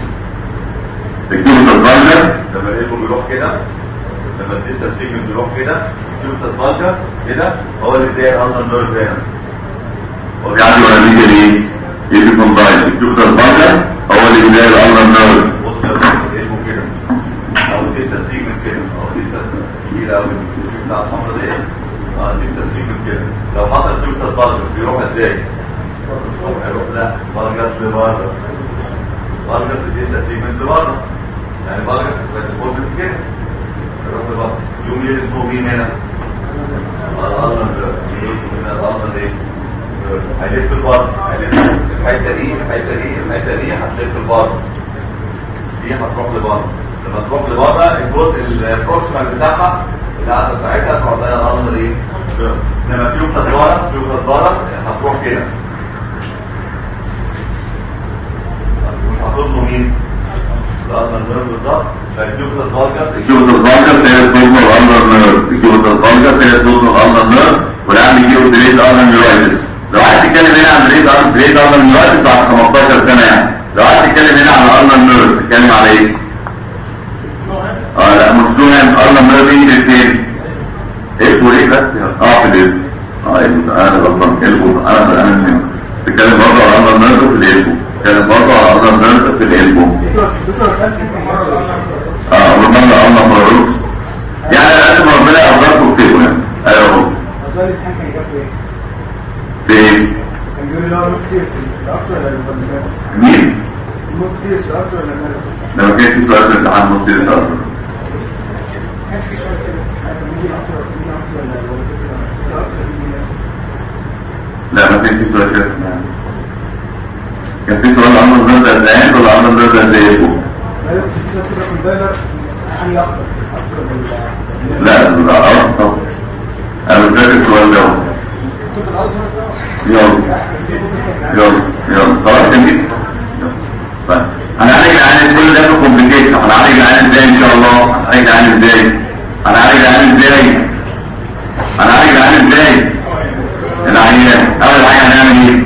الكيوبتاس فالجس لما الايكو بيروح كده لما الديستال سيجمنت بيروح كده الكيوبتاس فالجس كده هو اللي بيدير الالنر نيرف هنا هو يعني ولا بيجي ايه؟ يجي كومباين الكيوبتاس فالجس هو اللي بيلاقي الامر نيرف بص يا بص الايكو كده او الديستال سيجمنت كده او الديستال كبيره قوي بتاع الحمراء دي اه الديستال سيجمنت كده لو حصل كيوبتاس فالجس بيروح ازاي؟ هيروح لا فالجس لبره فالجس الديستال سيجمنت لبره يعني فالجس بتفوت كده يروح لبره يوم يجي فوق مين هنا؟ الأرض من الأرض ايه؟ هيلف البر هيلف الحته دي الحته دي الحته دي هتلف البر دي هتروح لبره لما تروح لبره الجزء البروكسيمال بتاعها القعده بتاعتها تروح زي الارض ايه؟ انما كيوبتاس فارس كيوبتاس فارس هتروح كده مش هتطلب مين؟ الارض النيرف بالظبط فالكيوبتاس فارجس الكيوبتاس فالجس هي الدوزن الامر نيرف الكيوبتاس فالجس هي الدوزن الامر نيرف والعم يجيله بريد امر نيورايتس لو عايز تتكلم هنا عن بريد امر بريد امر نيورايتس بعد 15 سنه يعني لو عايز تتكلم هنا عن الامر نيرف تتكلم على ايه؟ اه لا مش دوهن امر نيرف يجي الاثنين ايه وايه بس اه في الالبو اه البو انا غلطان البو انا انا تتكلم برضه على الامر نيرف في الالبو تتكلم برضه على الامر نيرف في الالبو دكتور دكتور سألت في مرة ولا مرة؟ اه وربنا الله مبروك يعني لازم ربنا يقدركم كتير يعني ايوه هو سؤال الامتحان كان إجابته إيه؟ في ايه؟ كان بيقول لي هو نص سيرس الأكتر ولا المقدمات؟ مين؟ نص سيرس الأكتر ولا المقدمات؟ لما كان في سؤال في الامتحان نص سنه شهر ما كانش في سؤال كده كان بيجي الأكتر مين أكتر ولا ولا الأكتر مين لا ما كان في سؤال كده كان في سؤال عمر النرد زي ولا عمر النرد زيكم لا يمكن في سؤال كده في الدايلر أنهي أكتر؟ أكتر ولا لا لا اه طبعا انا مش فاكر السؤال ده الطب الأصغر يلا يلا يلا خلاص يا مين طيب هنعالج العيان كل ده في كومبليكيشن هنعالج العيان ازاي ان شاء الله هنعالج العيان ازاي هنعالج العيان ازاي هنعالج العيان ازاي العيان اول حاجه هنعمل ايه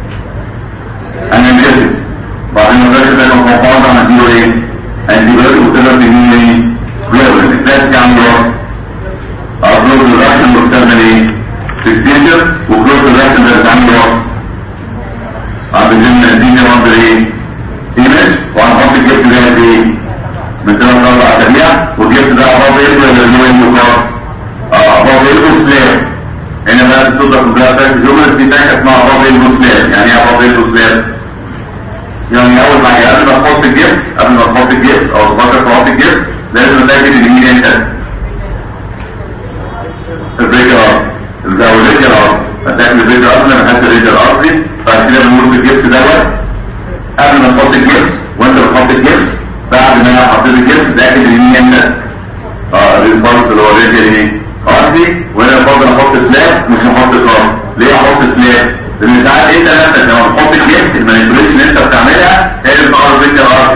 هننجزم بعدين الراجل ده لو كومباوند هنديله ايه هنديله وكده سنين ايه جلوبال الكلاسيك عنده ابلود الرياكشن مستخدم ايه فيكسيشن وكلوز الرياكشن ده بتعمل ايه عند الجنة نتيجة وعند ايه ايمج وهنحط الجبس ده قد ايه من ثلاث اربع اسابيع والجبس ده عباره ايه ولا اللي هو اندوكار اه عباره ايه سلاب هنا بقى بتطلع في بلاد تاك جملة في تاك اسمها عباره ايه سلاب يعني ايه عباره ايه سلاب يعني اول حاجه قبل ما تحط الجبس قبل ما تحط الجبس او تفكر تحط الجبس لازم تتاكد ان مين انت الرجل ارض ده الرجل ارض هتعمل الرجل ارض لما تحس الرجل ارضي بعد كده بنقول في الجبس دوت قبل ما تحط الجبس وانت بتحط الجبس بعد ما انا حطيت الجبس تاكد ان مين انت اه البلس اللي هو الرجل ايه ارضي وانا بفضل احط سلاب مش هحط كار ليه احط سلاب لان ساعات انت نفسك لما بتحط الجبس المانيبيوليشن اللي انت بتعملها هي اللي بتعرف الرجل ارضي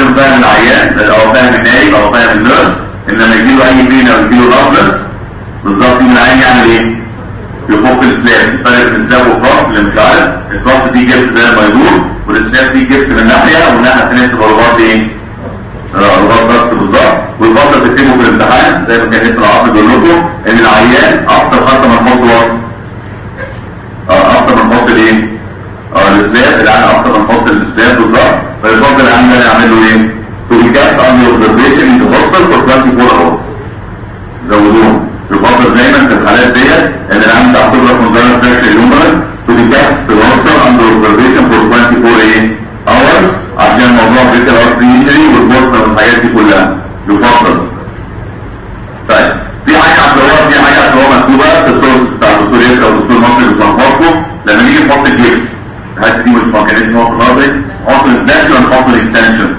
لازم فاهم العيان او فاهم النايب او فاهم النيرس ان لما يجي له اي بين او يجي له رابلس بالظبط من العيان يعمل ايه؟ يفك السلاب الفرق بين السلاب والكراف اللي مش عارف الكراف دي جبس زي ما يدور والسلاب دي جبس من ناحيه والناحيه الثانيه تبقى رباط ايه؟ آه، رباط ضغط بالظبط والفتره تكتبه في الامتحان زي ما كان اسم العقد بيقول لكم ان العيان اكتر خطه ما نحط وقت اه اكتر من نحط الايه؟ اه الاسلاب العيان اكتر من نحط الاسلاب بالظبط فيفضل العيان ده نعمل له ايه؟ to be kept under observation in the hospital for 24 hours زودوهم يفضل دايما في الحالات ديت ان العام بتاع خبره كونجنرال فراكشر يومرس to be kept في الهوستل under observation for 24 ايه hours عشان موضوع بريكال ارتري انجري والبورتر والحاجات دي كلها يفضل طيب في حاجه عبد الله في حاجه عبد الله مكتوبه في السورس بتاع الدكتور ياسر او الدكتور مصري بتلخبطكم لما نيجي نحط الجبس الحته دي مش ميكانيزم هو في النظري نحط الفلاش ونحط الاكستنشن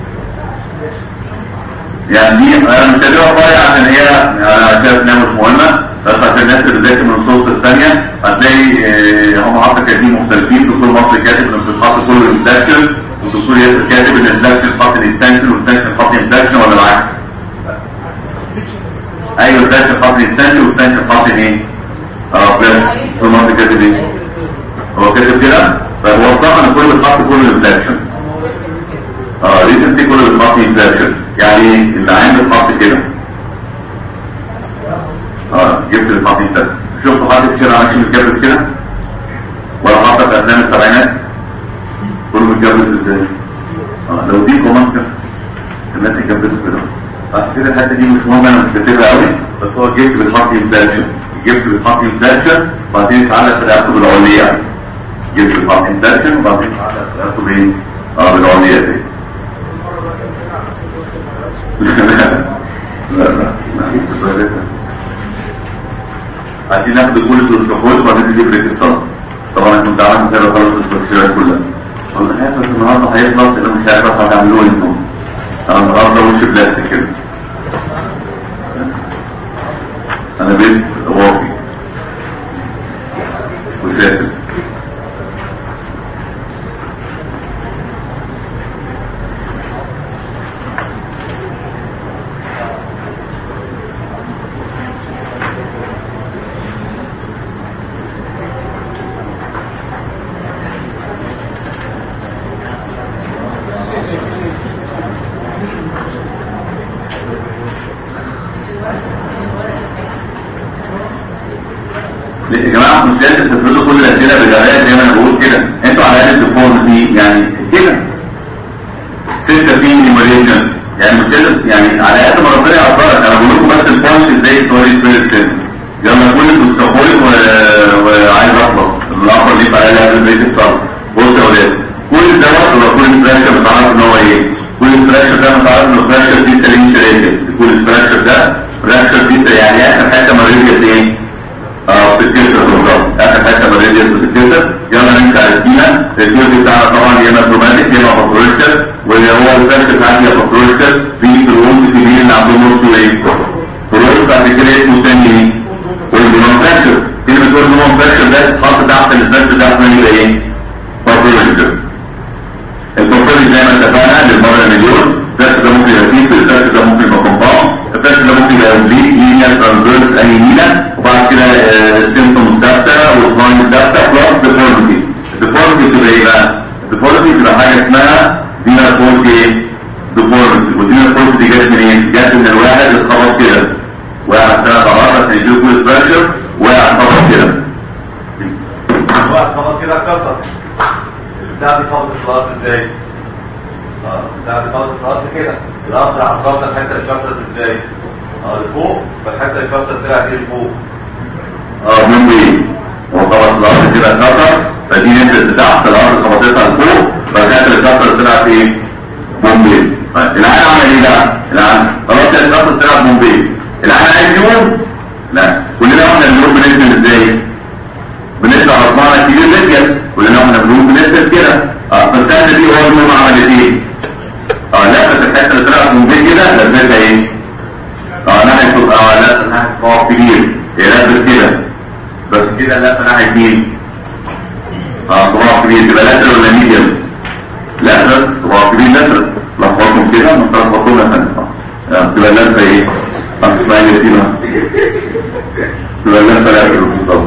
يعني دي انا مش هجيبها طايع عشان هي انا شايف انها مش مهمه بس عشان الناس اللي بتذاكر من الصوص الثانيه هتلاقي آه، هم حتى كاتبين مختلفين دكتور مصري كاتب ان بتتحط كله انفلاكشن والدكتور ياسر كاتب ان الانفلاكشن تحط الاكستنشن والاكستنشن تحط انفلاكشن ولا العكس؟ ايوه الانفلاكشن تحط الاكستنشن والاكستنشن تحط ايه؟ اه فلاش دكتور مصري كاتب ايه؟ هو كاتب كده؟ طيب هو صح ان كل بتحط كله انفلاكشن اه ريسنتلي كله بيتحط انفلاكشن يعني العين بتحط كده اه جبت اللي بتحط انت شفتوا حد في الشارع ماشي متجبس كده ولا حتى في افلام السبعينات كله متجبس ازاي اه لو دي كومنت الناس يتجبسوا كده بعد كده الحته دي مش مهمه انا مش كاتبها قوي بس هو الجبس بيتحط انفلاكشن الجبس بيتحط انفلاكشن وبعدين يتعلق في رقبته بالعليا الجبس بيتحط انفلاكشن وبعدين يتعلق في رقبته بايه؟ اه بالعليا دي لا لا ما هي تسويلتها عايزين ناخد الكوليس والسكافول وبعدين نجيب بريك الصلاة طبعا انا كنت عامل كده خلاص التفسيرات كلها قلنا خايف بس النهارده هيخلص انا مش عارف بس هتعملوه انتم انا النهارده وش بلاستيك كده انا بيت واطي وسافر يا جماعه مش لازم تفرضوا كل الاسئله بالقرايه زي ما انا بقول كده انتوا على الاقل تفهموا دي يعني كده سته في نيميريشن يعني مش لازم يعني على قد ما ربنا يقدرك انا بقول لكم بس البوينت ازاي سؤال الفيرست سن يلا كل المستقبل و... وعايز اخلص الاخر دي بقى لها قبل بيت الصلاه بص يا ولاد كل دوت ولا كل ستراكشر بتعرف ان هو ايه كل ستراكشر ده بتعرف ان الفراكشر دي سليم شريكس كل ستراكشر ده فراكشر دي يعني اخر حته مريض ايه اه بتتكسر بالظبط اخر حته بالريديوس بتتكسر يلا نمشي على سكينه الجزء بتاعنا طبعا يا اما بروماتيك يا اما باثولوجيكال وهو الفرش ساعات يا باثولوجيكال في كلهم كبير اللي عندهم نص ايه فلوس عشان كده اسمه تاني ايه والنون فراكشر كلمه تقول نون فراكشر ده تتحط تحت الفراكشر ده عشان يبقى ايه باثولوجيكال الباثولوجي زي ما اتفقنا للمره مليون الفراكشر ده ممكن يبقى سيمبل الفراكشر ده ممكن يبقى كومباوند الفراكشر ده ممكن يبقى اوبليك لينيا ترانسفيرس اي مينا وبعد كده سيمتوم ثابته وسلاين ثابته بلس ديفورميتي الديفورميتي بتبقى ايه بقى؟ الديفورميتي بتبقى حاجه اسمها دينا فورك ايه؟ ديفورميتي والدينا فورك دي جت منين؟ جت من الواحد اتخبط كده واحد سنه خلاص عشان يجيله كل ستراكشر واحد خبط كده واحد خبط كده اتكسر البتاع دي خبطت في الارض ازاي؟ اه البتاع دي خبطت في الارض كده الارض راح خبطت الحته اللي اتكسرت ازاي؟ اه لفوق فالحته اللي اتكسرت طلعت ايه لفوق؟ اه من ايه؟ هو طبعا الارض كده اتكسر فدي نزلت لتحت الارض خبطتها لفوق فالحته اللي اتكسرت طلعت ايه؟ بومبي طيب العين عمل ايه بقى؟ العين خلاص هي اتكسرت طلعت بومبي العين عايز يقوم؟ لا كلنا واحنا بنقول بننزل ازاي؟ بنطلع رقمنا كبير جدا كلنا واحنا بنقول بننزل كده اه فالسهل دي هو المهم عملت ايه؟ اه لفت الحته اللي طلعت بومبي كده لفتها ايه؟ اه ناحية صوت اه لا ناحية صوت كبير هي لفت كده بس كده لفت ناحية مين؟ اه صباع كبير تبقى لاتر ولا ميديم؟ لاتر صباع كبير لاتر لخبطوا تبقى اللفه ايه؟ عم اسماعيل ياسين أهو. تبقى اللفه لا بالظبط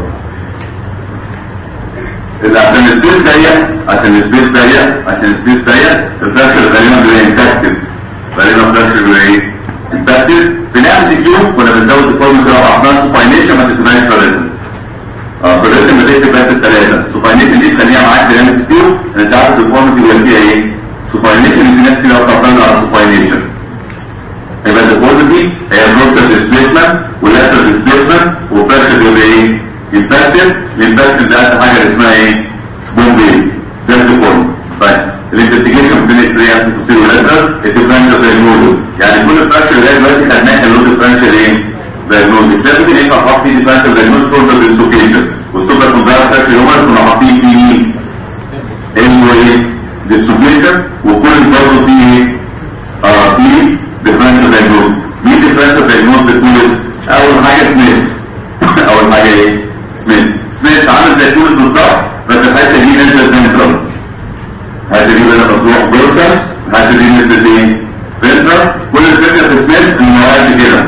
اللي عشان السبيس ضيق عشان السبيس ضيق عشان السبيس ضيق الفراكشر غالبا بيبقى انتاكتيف غالبا الفراكشر بيبقى ايه؟ انتاكتيف بنعمل سي كيو كنا بنزود الفورم كده وعملنا سوباينيشن ما تكتبهاش في الريتم اه في الريتم بتكتب بس الثلاثه سوباينيشن دي تخليها معاك بنعمل سي كيو انا ساعات الفورم بيبقى فيها ايه؟ سوباينيشن في ناس كده بتعتمد على سوباينيشن يبقى الديفورميتي هي البروسيس ديسبيسمنت واللاتر ديسبيسمنت والبريشر بيبقى ايه؟ امباكتد الامباكتد ده اخر حاجه اللي اسمها ايه؟ بومبي ده الديفورميتي طيب الانفستيجيشن بين اكس راي انتي ولاتر الديفرنشال دايجنوز يعني كل فراكشر اللي دلوقتي خدناه اللي هو ديفرنشال ايه؟ دايجنوز لازم ينفع نحط فيه ديفرنشال دايجنوز شولدر ديسلوكيشن والسوبر كومباير فراكشر هيومرز كنا حاطين فيه مين؟ انه ايه؟ ديسلوكيشن وكل برضه فيه ايه؟ اه في ديفرنشال دايجنوز مين ديفرنشال دايجنوز بتقول اول حاجه سميث اول حاجه ايه سميث سميث عامل زي تونس بالظبط بس الحته دي نزلت سنترال الحته دي بدات تروح بورصه الحته دي نزلت ايه فنترال كل الفكره في سميث انه ما وقعش كده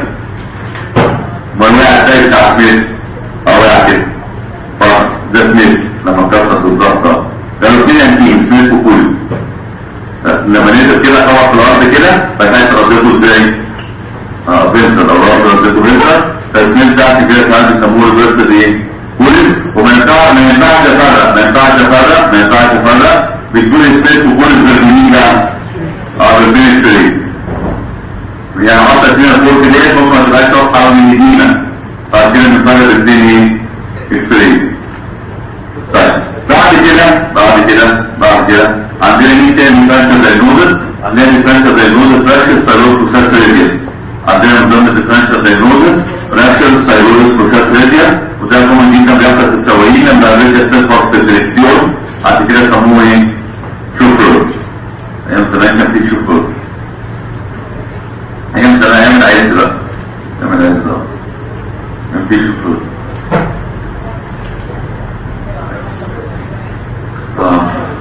ما وقع زي بتاع سميث اه وقع كده فقط ده سميث لما اتكسر بالظبط اه كانوا اثنين انتيم سميث وكولز لما نزل كده طبعا في الارض كده فكانت ردته ازاي؟ اه فينتر او الارض ردته فينتر فالسنين بتاعتي كده ساعات بيسموه ريفرس ايه؟ كولز وما ينفعش ما ينفعش افرق ما ينفعش افرق ما ينفعش افرق بتقول سبيس وكولز بالمين بقى؟ اه بالفينكس ري يعني حتى فينا فوق كده ممكن ما تبقاش واضحه من ايدينا فكده بنفرق الاثنين ايه؟ اكس راي طيب بعد كده بعد كده بعد كده عندنا مين تاني ديفرنشال دايجنوزس عندنا ديفرنشال دايجنوزس فراكشر ثايرويد بروسيس ريديوس عندنا من ضمن الديفرنشال دايجنوزس فراكشر ثايرويد بروسيس ريديوس وده طبعا دي كان بيحصل في السواقين لما الريديوس تكبر في الدريكسيون بعد كده سموه ايه؟ شوفر ايام زمان كان في شوفر ايام زمان ايام العز بقى ايام العز بقى كان في شوفر اه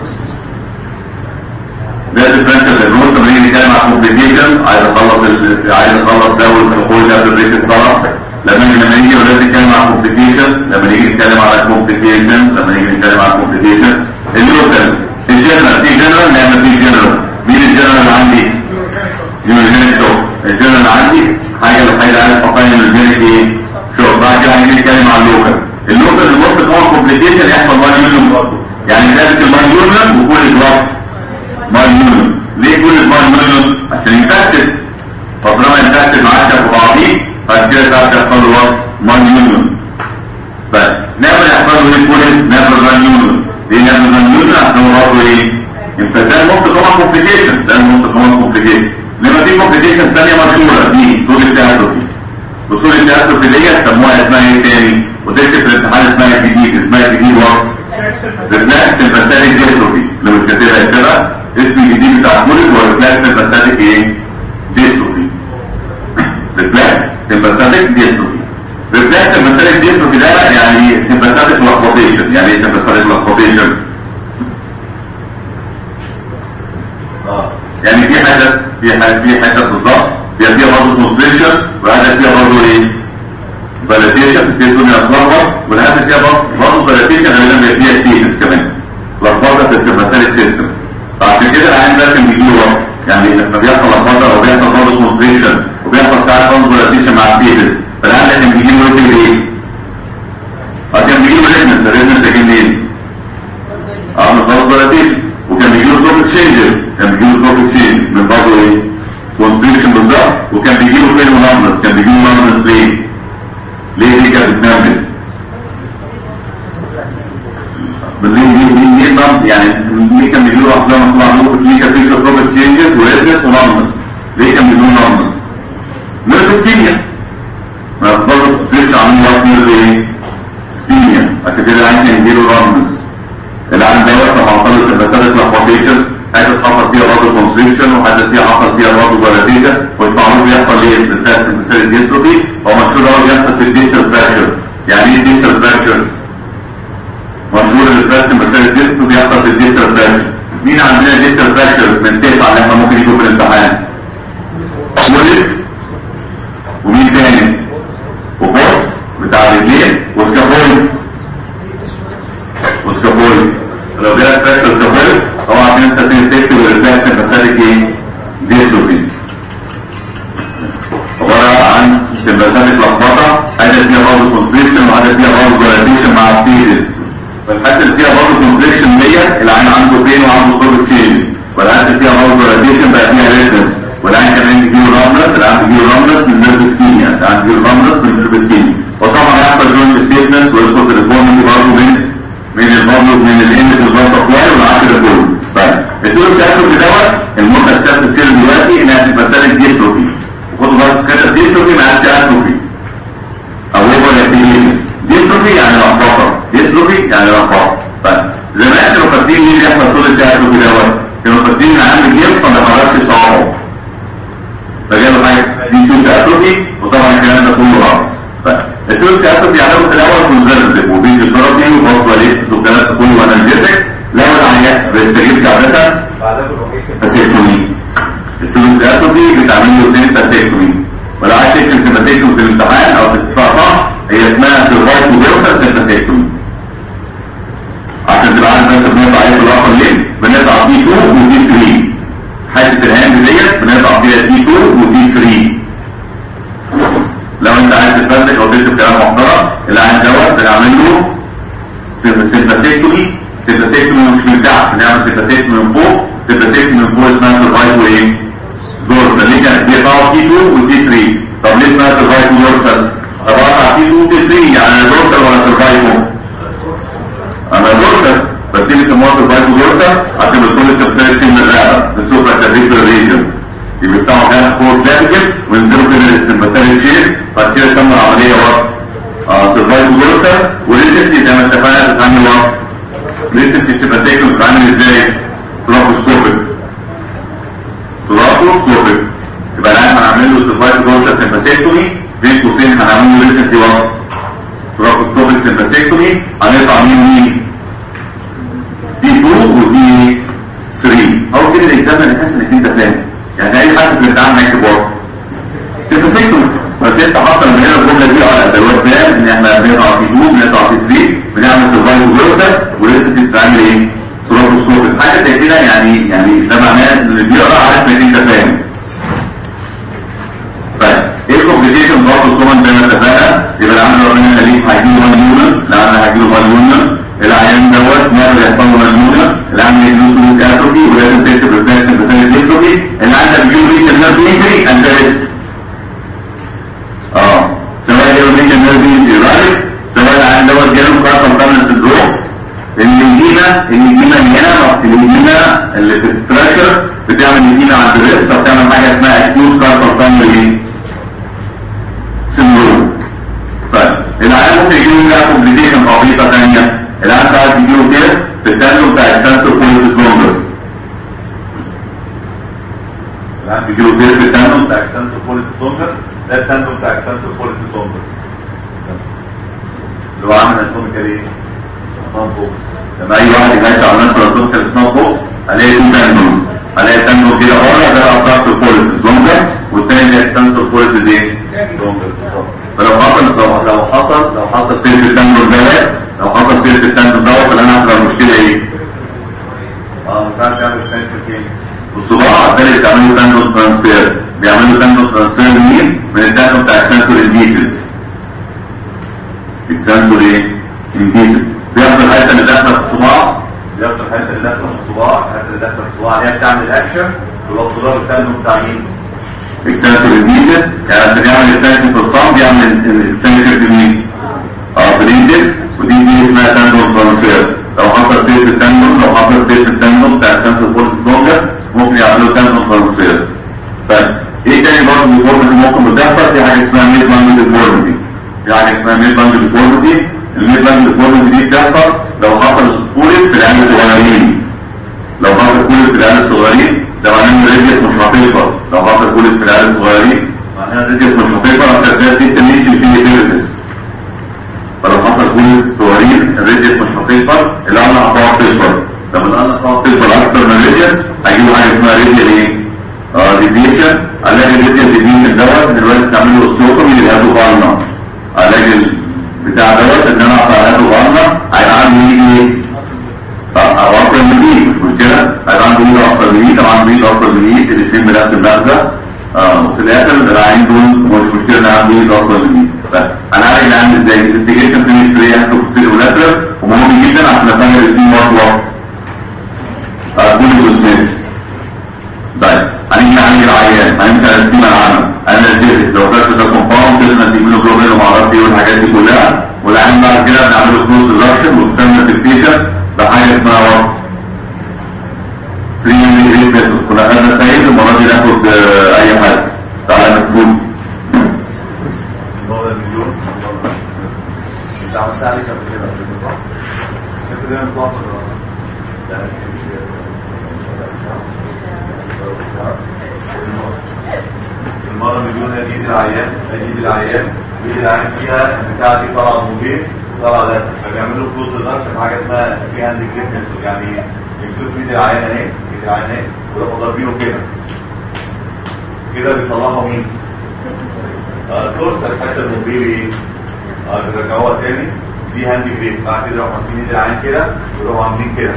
ده ديفرنشال دايجنوز لما نيجي نتكلم عن كومبليكيشن عايز اخلص ال- عايز اخلص ده والفلوكول ده في بريك الصلاه لما نيجي لما نيجي ولازم نتكلم عن كومبليكيشن لما نيجي نتكلم على كومبليكيشن لما نيجي نتكلم عن كومبليكيشن اللوكال الجنرال في جنرال نعمل في جنرال مين الجنرال اللي عندي؟ يونيجينيك شوك الجنرال اللي عندي حاجه الوحيده عايز احطها يونيجينيك ايه؟ شوك بعد كده هنيجي نتكلم عن اللوكال اللوكال الموست كومن كومبليكيشن يحصل مال يونيون برضه يعني لازم المال يونيون وكل ضغط مال يونيون ليه كل مال يونيون عشان ينفكت فطالما ينفكت معاك في بعضيه بعد كده تعرف يحصل له وقت مال يونيون بس نعمل يحصل له ايه كوليس نعمل مال يونيون ليه نعمل مال يونيون عشان هو برضه ايه انت ده الموست كومن كومبليكيشن ده الموست كومن كومبليكيشن لما في كومبليكيشن ثانيه مشهوره دي طول السياتروفي وصول السياتروفي دي سموها اسمها ايه تاني وتكتب في الامتحان اسمها الجديد اسمها الجديد وقت ريفلاكس الفاساديك ديستروفي لو مش كاتبها كده اسم الجديد بتاع كوليس هو ريفلاكس الفاساديك ايه ديستروفي ريفلاكس سمباثيك ديستروفي ريفلاكس سمباثيك ديستروفي ده يعني سمباثيك لاكوبيشن يعني ايه سمباثيك لاكوبيشن اه يعني في حدث في حدث في حدث بالظبط بيبقى فيها برضه كونستريكشن وهذا فيها برضه ايه فاليديشن في الدنيا اتلخبط والهدف فيها برضه برضه فاليديشن غالبا بيبقى فيها ستيتس كمان لخبطه في السمباثيك سيستم بعد كده العين ده كان بيجيله وقت يعني لما بيحصل لخبطه او بيحصل برضه كونستريكشن وبيحصل ساعات برضه فاليديشن مع ستيتس فالعين ده كان بيجيله وقت ايه؟ اه كان بيجيله ريزنس الريزنس ده كان منين؟ اه من برضه فاليديشن وكان بيجيله توبك تشينجز كان بيجيله توبك تشينج من برضه ايه؟ كونستريكشن بالظبط وكان بيجيله فين ونامنس كان بيجيله نامنس ليه؟ ليه دي كانت بتنمل بالليل دي دي دي نم يعني ليه كان بيجيله افلام مطلع نور ليه كان بيجيله بروبت تشينجز وريدنس ونامنس ليه كان بيجيله نامنس نيرف سكيميا ما برضه بتدرس عن وقت نيرف ايه سكيميا عشان كده العين كان بيجيله نامنس العين دوت لما حصل له سباساتيك لاكوبيشن حاجه حصل فيها برضه كونستريكشن وحاجه فيها حصل فيها برضه فاليديشن مش معروف بيحصل ليه في التاكس مثال ديستروفي هو مشهور هو بيحصل في الديستال فراكشر يعني ايه ديستال فراكشرز مشهور ان التاكس مثال الديستروفي بيحصل في الديستال فراكشر مين عندنا ديستال فراكشرز من تسعه اللي احنا ممكن يجوا في الامتحان موريس ومين تاني وبورت بتاع الرجلين وسكافولد وسكافولد لو جالك فراكشر سكافولد طبعا تنسى تكتب الريفلكس المسالك ايه ديستروفي عبارة عن تمبرتات لخبطة حاجة فيها برضه كونفليكشن وحاجة فيها برضه جراديشن مع الفيزيس فالحته اللي فيها برضه كونفليكشن ديت العين عنده بين وعنده طرق تشيل والحته اللي فيها برضه جراديشن بقى فيها ريتنس والعين كمان بيجيله رامنس العين بيجيله رامنس من نيرف سكيميا العين بيجيله رامنس من نيرف سكيميا وطبعا هيحصل جوينت ستيتمنتس ويدخل تليفون برضه من من البابلوك من الاند الباص سبلاي والعكس ده كله طيب الدور سيادته دوت المده الثابته تصير دلوقتي انها تبقى مساله ديستروفي وخدوا بالكم كده ديستروفي ما عادش اتروفي او ليبر ابليكيشن ديستروفي يعني لخبطه ديستروفي يعني لخبطه طيب زمان كانوا فاكرين مين بيحصل طول السيادتوفي دوت كانوا فاكرين ان عامل جيبس ما خرجش صوابعه فجابوا حاجه دي شو سيادتوفي وطبعا الكلام ده كله رقص طيب الثلث سيادتوفي يعملوا في الاول كونزرفتيف وفيديو ثيرابي وبطل ليه والكلام ده كله انالجيتك لو العيان ما بيستجيبش عاده بعدها بالروكيشن فاسيكتومي السلوسياتومي بتعمل له سيمباسيكتومي ولو عايز تكتب سيمباسيكتومي في الامتحان او تكتبها صح هي اسمها سيرفايكو دورسال سيمباسيكتومي عشان تبقى عارف بس بنقطع ايه في الاخر ليه بنقطع تي 2 وتي 3 حته الهاند ديت بنقطع فيها تي 2 وتي 3 لو انت عايز تفرق او تكتب كلام محترم العين دوت بنعمل له سيمباسيكتومي سيمباسيكتومي مش من تحت بنعمل سيمباسيكتومي من فوق سيمباسيكتومي من فوق اسمها سيرفايكو ايه دورسال ليه كانت بيقطعوا تي 2 وتي 3 طب ليه اسمها سيرفايكو دورسال بقطع تي 2 وتي 3 يعني دورسال ولا سيرفايكو انا دورسال بس دي بيسموها سيرفايكو دورسال عشان بتكون السبتايل من الرقبه السوبر كاتيكولار ريجن يفتحوا كده فور كلافيكل وينزلوا كده السمباتيك شيل بعد كده يسموا العمليه وقت اه سيرفايكو دورسال وريسنتي زي ما اتفقنا بتتعمل وقت ريسنتي السمباتيك بتتعمل ازاي؟ تراكوسكوبيك تراكوسكوبيك يبقى الان هنعمل له سيرفايكو دورسال سمباسيكتومي بين قوسين هنعمل له ريسنتي وقت تراكوسكوبيك سمباسيكتومي هنقطع مين مين؟ دي 2 ودي 3 او كده الاكزام اللي تحس انك انت فاهم يعني اي حد في الامتحان هيكتب وقت سيمباسيكتومي بس انت حاطط من هنا الجمله دي على الادوات فاهم ان احنا بنقطع في 2 بنقطع في 3 بنعمل سيرفايكو دورسال ولسه بتتعمل ايه؟ تراكوسكوبيك حاجه زي كده يعني يعني ده معناه ان اللي بيقرا عارف انك انت فاهم طيب ايه الكومبليكيشن برضه كومن زي ما اتفقنا يبقى العيان ربنا يخليك هيجيله مليونة العيان هيجيله مليونة العيان دوت نقدر يحصل له مليونة العيان يجيله فلوس اتروفي ولازم تكتب ريفلكس بسبب الاتروفي العيان ده بيجيله ريتن نيرف انجري اند اه سواء جاله ريتن نيرف انجري رايت سواء العيان دوت جاله كارتون تامل سندروم النجيمة النجيمة اللي هنا النجيمة اللي في البريشر بتعمل نجيمة عند الريست فبتعمل حاجة اسمها اكيوت كارتون تامل ايه؟ سندروم طيب العيان ممكن يجيله بقى كومبليكيشن بسيطه ثانيه العيان ساعات يجيله كده في التانو بتاع السنسور بوليسيس لونجس العيان بيجيله كده في التانو بتاع اكسنسور بوليس لونجس ده التانو بتاع اكسنسور بوليس لونجس اللي هو عامل اناتوميكال ايه؟ نون فوق لما اي واحد يلاقي على نفسه اناتوميكال اسمها فوق هلاقي تو تانوز هلاقي تانو كده بره ده الابطال بوليسيس لونجس والتاني ده السنسور بوليسيس ايه؟ لونجس بالظبط فلو حصل لو لو حصل لو حصل فيه في التندر دوت لو حصل فيه في التندر دوت فانا هتبقى المشكله ايه؟ اه ما ينفعش تعمل اكسنسور تاني الصباع ده اللي بيعملوا تندر ترانسفير بيعملوا تندر ترانسفير منين؟ من التندر بتاع السنسور انديسز السنسور ايه؟ انديسز بياخد الحته اللي داخله في الصباع بياخد الحته اللي داخله في الصباع الحته اللي داخله في الصباع هي بتعمل اكشن ولو الصدار التانو بتاع مين؟ السنسور انديسز يعني عشان يعمل التنشن في الصام بيعمل السنسور في مين؟ اه في الاندكس ودي دي اسمها تندر ترانسفير لو حصل فيه في التندر لو حصل فيه في التندر بتاع السنسور بوليس لونجر ممكن يعملوا تندر ترانسفير طيب ايه تاني برضه ديفورمتي ممكن بتحصل في حاجه اسمها ميد باند ديفورمتي في حاجه اسمها ميد باند ديفورمتي الميد باند ديفورمتي دي بتحصل لو حصل بوليس في العيال الصغيرين لو حصل بوليس في العيال الصغيرين ده معناه ان الريديوس مش حقيقه لو حصل بوليس في العيال الصغيرين معناها الريديوس مش حقيقه عشان كده في سميشن في ديفيرسز فلو حصل بوليس صغيرين الريديوس مش حقيقه الان هتقعد تكبر لما الان هتقعد تكبر اكتر من الريديوس هيجيبوا حاجه اسمها ريديال ايه؟ اه ديفيشن علاج الريديال تدين الدواء دلوقتي تعمل له استروكم اللي هاتوا فارنا علاج ال- بتاع دوت ان انا اقطع هاتوا فارنا هيبقى عنده يجي ايه؟ او اكتر من ايد مش مشكله هيبقى عنده ايد اكتر من ايد طبعا عنده ايد اكتر من ايد الاثنين بنفس المغزى آه وفي الاخر العين دول مش مشكله ان عنده ايد اكتر من ايد فانا عارف العين ازاي الانفستيجيشن في الاكس هاخده بتصير ولاترال ومهم جدا عشان افهم الاثنين ورا بعض كل سميث طيب هنيجي نعالج العيان هنمسك السيما العامة انالجيزك لو كانت ده كومباوند كده نسيب منه جلوبين وما اعرفش ايه والحاجات دي كلها والعيان بعد كده بنعمله كلوز ريدكشن وبنستعمل فيكسيشن بحاجه اسمها وقت 3 ملي ميثود كنا خدنا سعيد المره دي ناخد آه، اي حاجه تعالى مكتوب دولار مليون انت عملت عليك قبل كده صح؟ انت دايما بتوصل لا المرة مليون هي ايد العيان هي ايد العيان ايد العيان فيها البتاعة دي طالعة موجين طالعة ده فبيعملوا كلوز ريدكشن حاجة اسمها في هاند جريب ميثود يعني يمسكوا ايد العيان اهي ايد العيان اهي ويروحوا ضاربينه كده كده بيصلحوا مين؟ الكورس الحته الموبيلي ايه؟ اه بيرجعوها تاني دي هاند جريب بعد كده يروحوا ماسكين ايد العين كده ويروحوا عاملين كده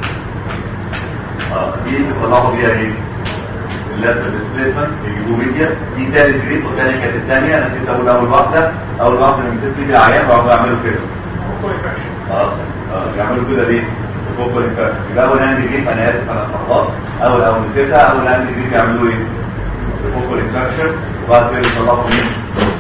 اه دي بيصلحوا بيها ايه؟ اللاترال ديسبيسمنت بيجيبوا ميديا دي تالت جريب والتانية كانت التانية انا نسيت اقول اول واحدة اول واحدة لما مسكت ايد العيان بقوا يعملوا كده اه اه بيعملوا كده ليه؟ الكوكول انفكشن يبقى اول هاند جريب انا اسف انا اتلخبطت اول اول نسيتها اول هاند جريب يعملوا ايه؟ الكوكول انفكشن وبعد كده يصلحوا مين؟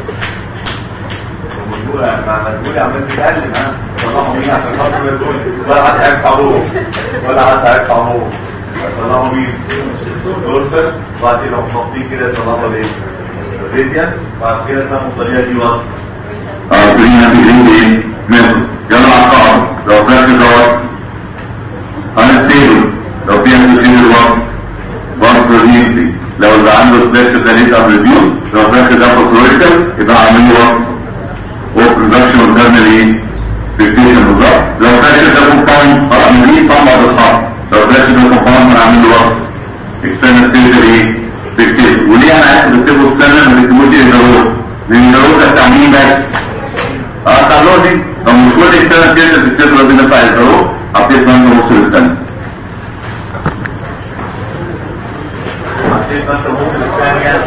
المجهول مع مجهول عمال بيتقلب ها صلحوا مين عشان خاطر مجهول ولا حد هيقطع روح ولا حد هيقطع روح صلحوا مين؟ دورسل وبعد كده محطين كده صلحوا الايه؟ الريديان بعد كده سموا الطريقه دي وقت اه 3 ملي ايه؟ ميثود يلا على القاعدة لو فاكر دوت انا ستيبل لو في انتيكيل وقت بصر ريمبي لو اللي عنده سبلاش ده ليه ريفيو لو فاكر ده فوسوريكال يبقى عامل له وقت وبرودكشن وتعمل ايه؟ فيكسيشن بالظبط لو فاكر ده كومباوند طبعا دي طبعا بالخط لو فاكر ده كومباوند انا عامل له وقت اكسترنال ستيجر ايه؟ فيكسيشن وليه انا عايز بكتبه السنه ما بكتبوش الانترول لان الانترول ده بتاع مين بس؟ اه بتاع اللودي لو مش كل اكسترنال ستيجر فيكسيشن لازم ينفع الانترول حطيت بنك نص السنه حطيت مثلا ممكن الثانيه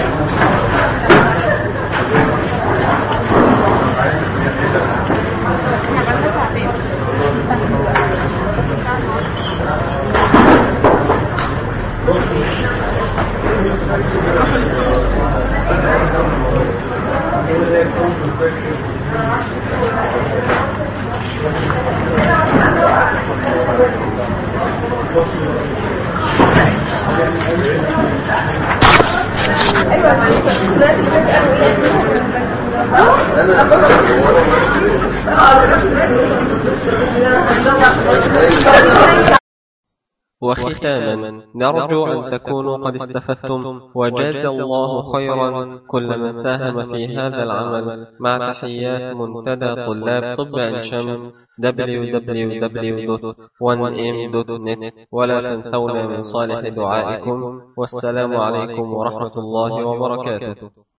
وختاما نرجو أن تكونوا قد استفدتم وجاز الله خيرا كل من ساهم في هذا العمل مع تحيات منتدى طلاب طب عين شمس www.1m.net ولا تنسونا من صالح دعائكم والسلام عليكم ورحمة الله وبركاته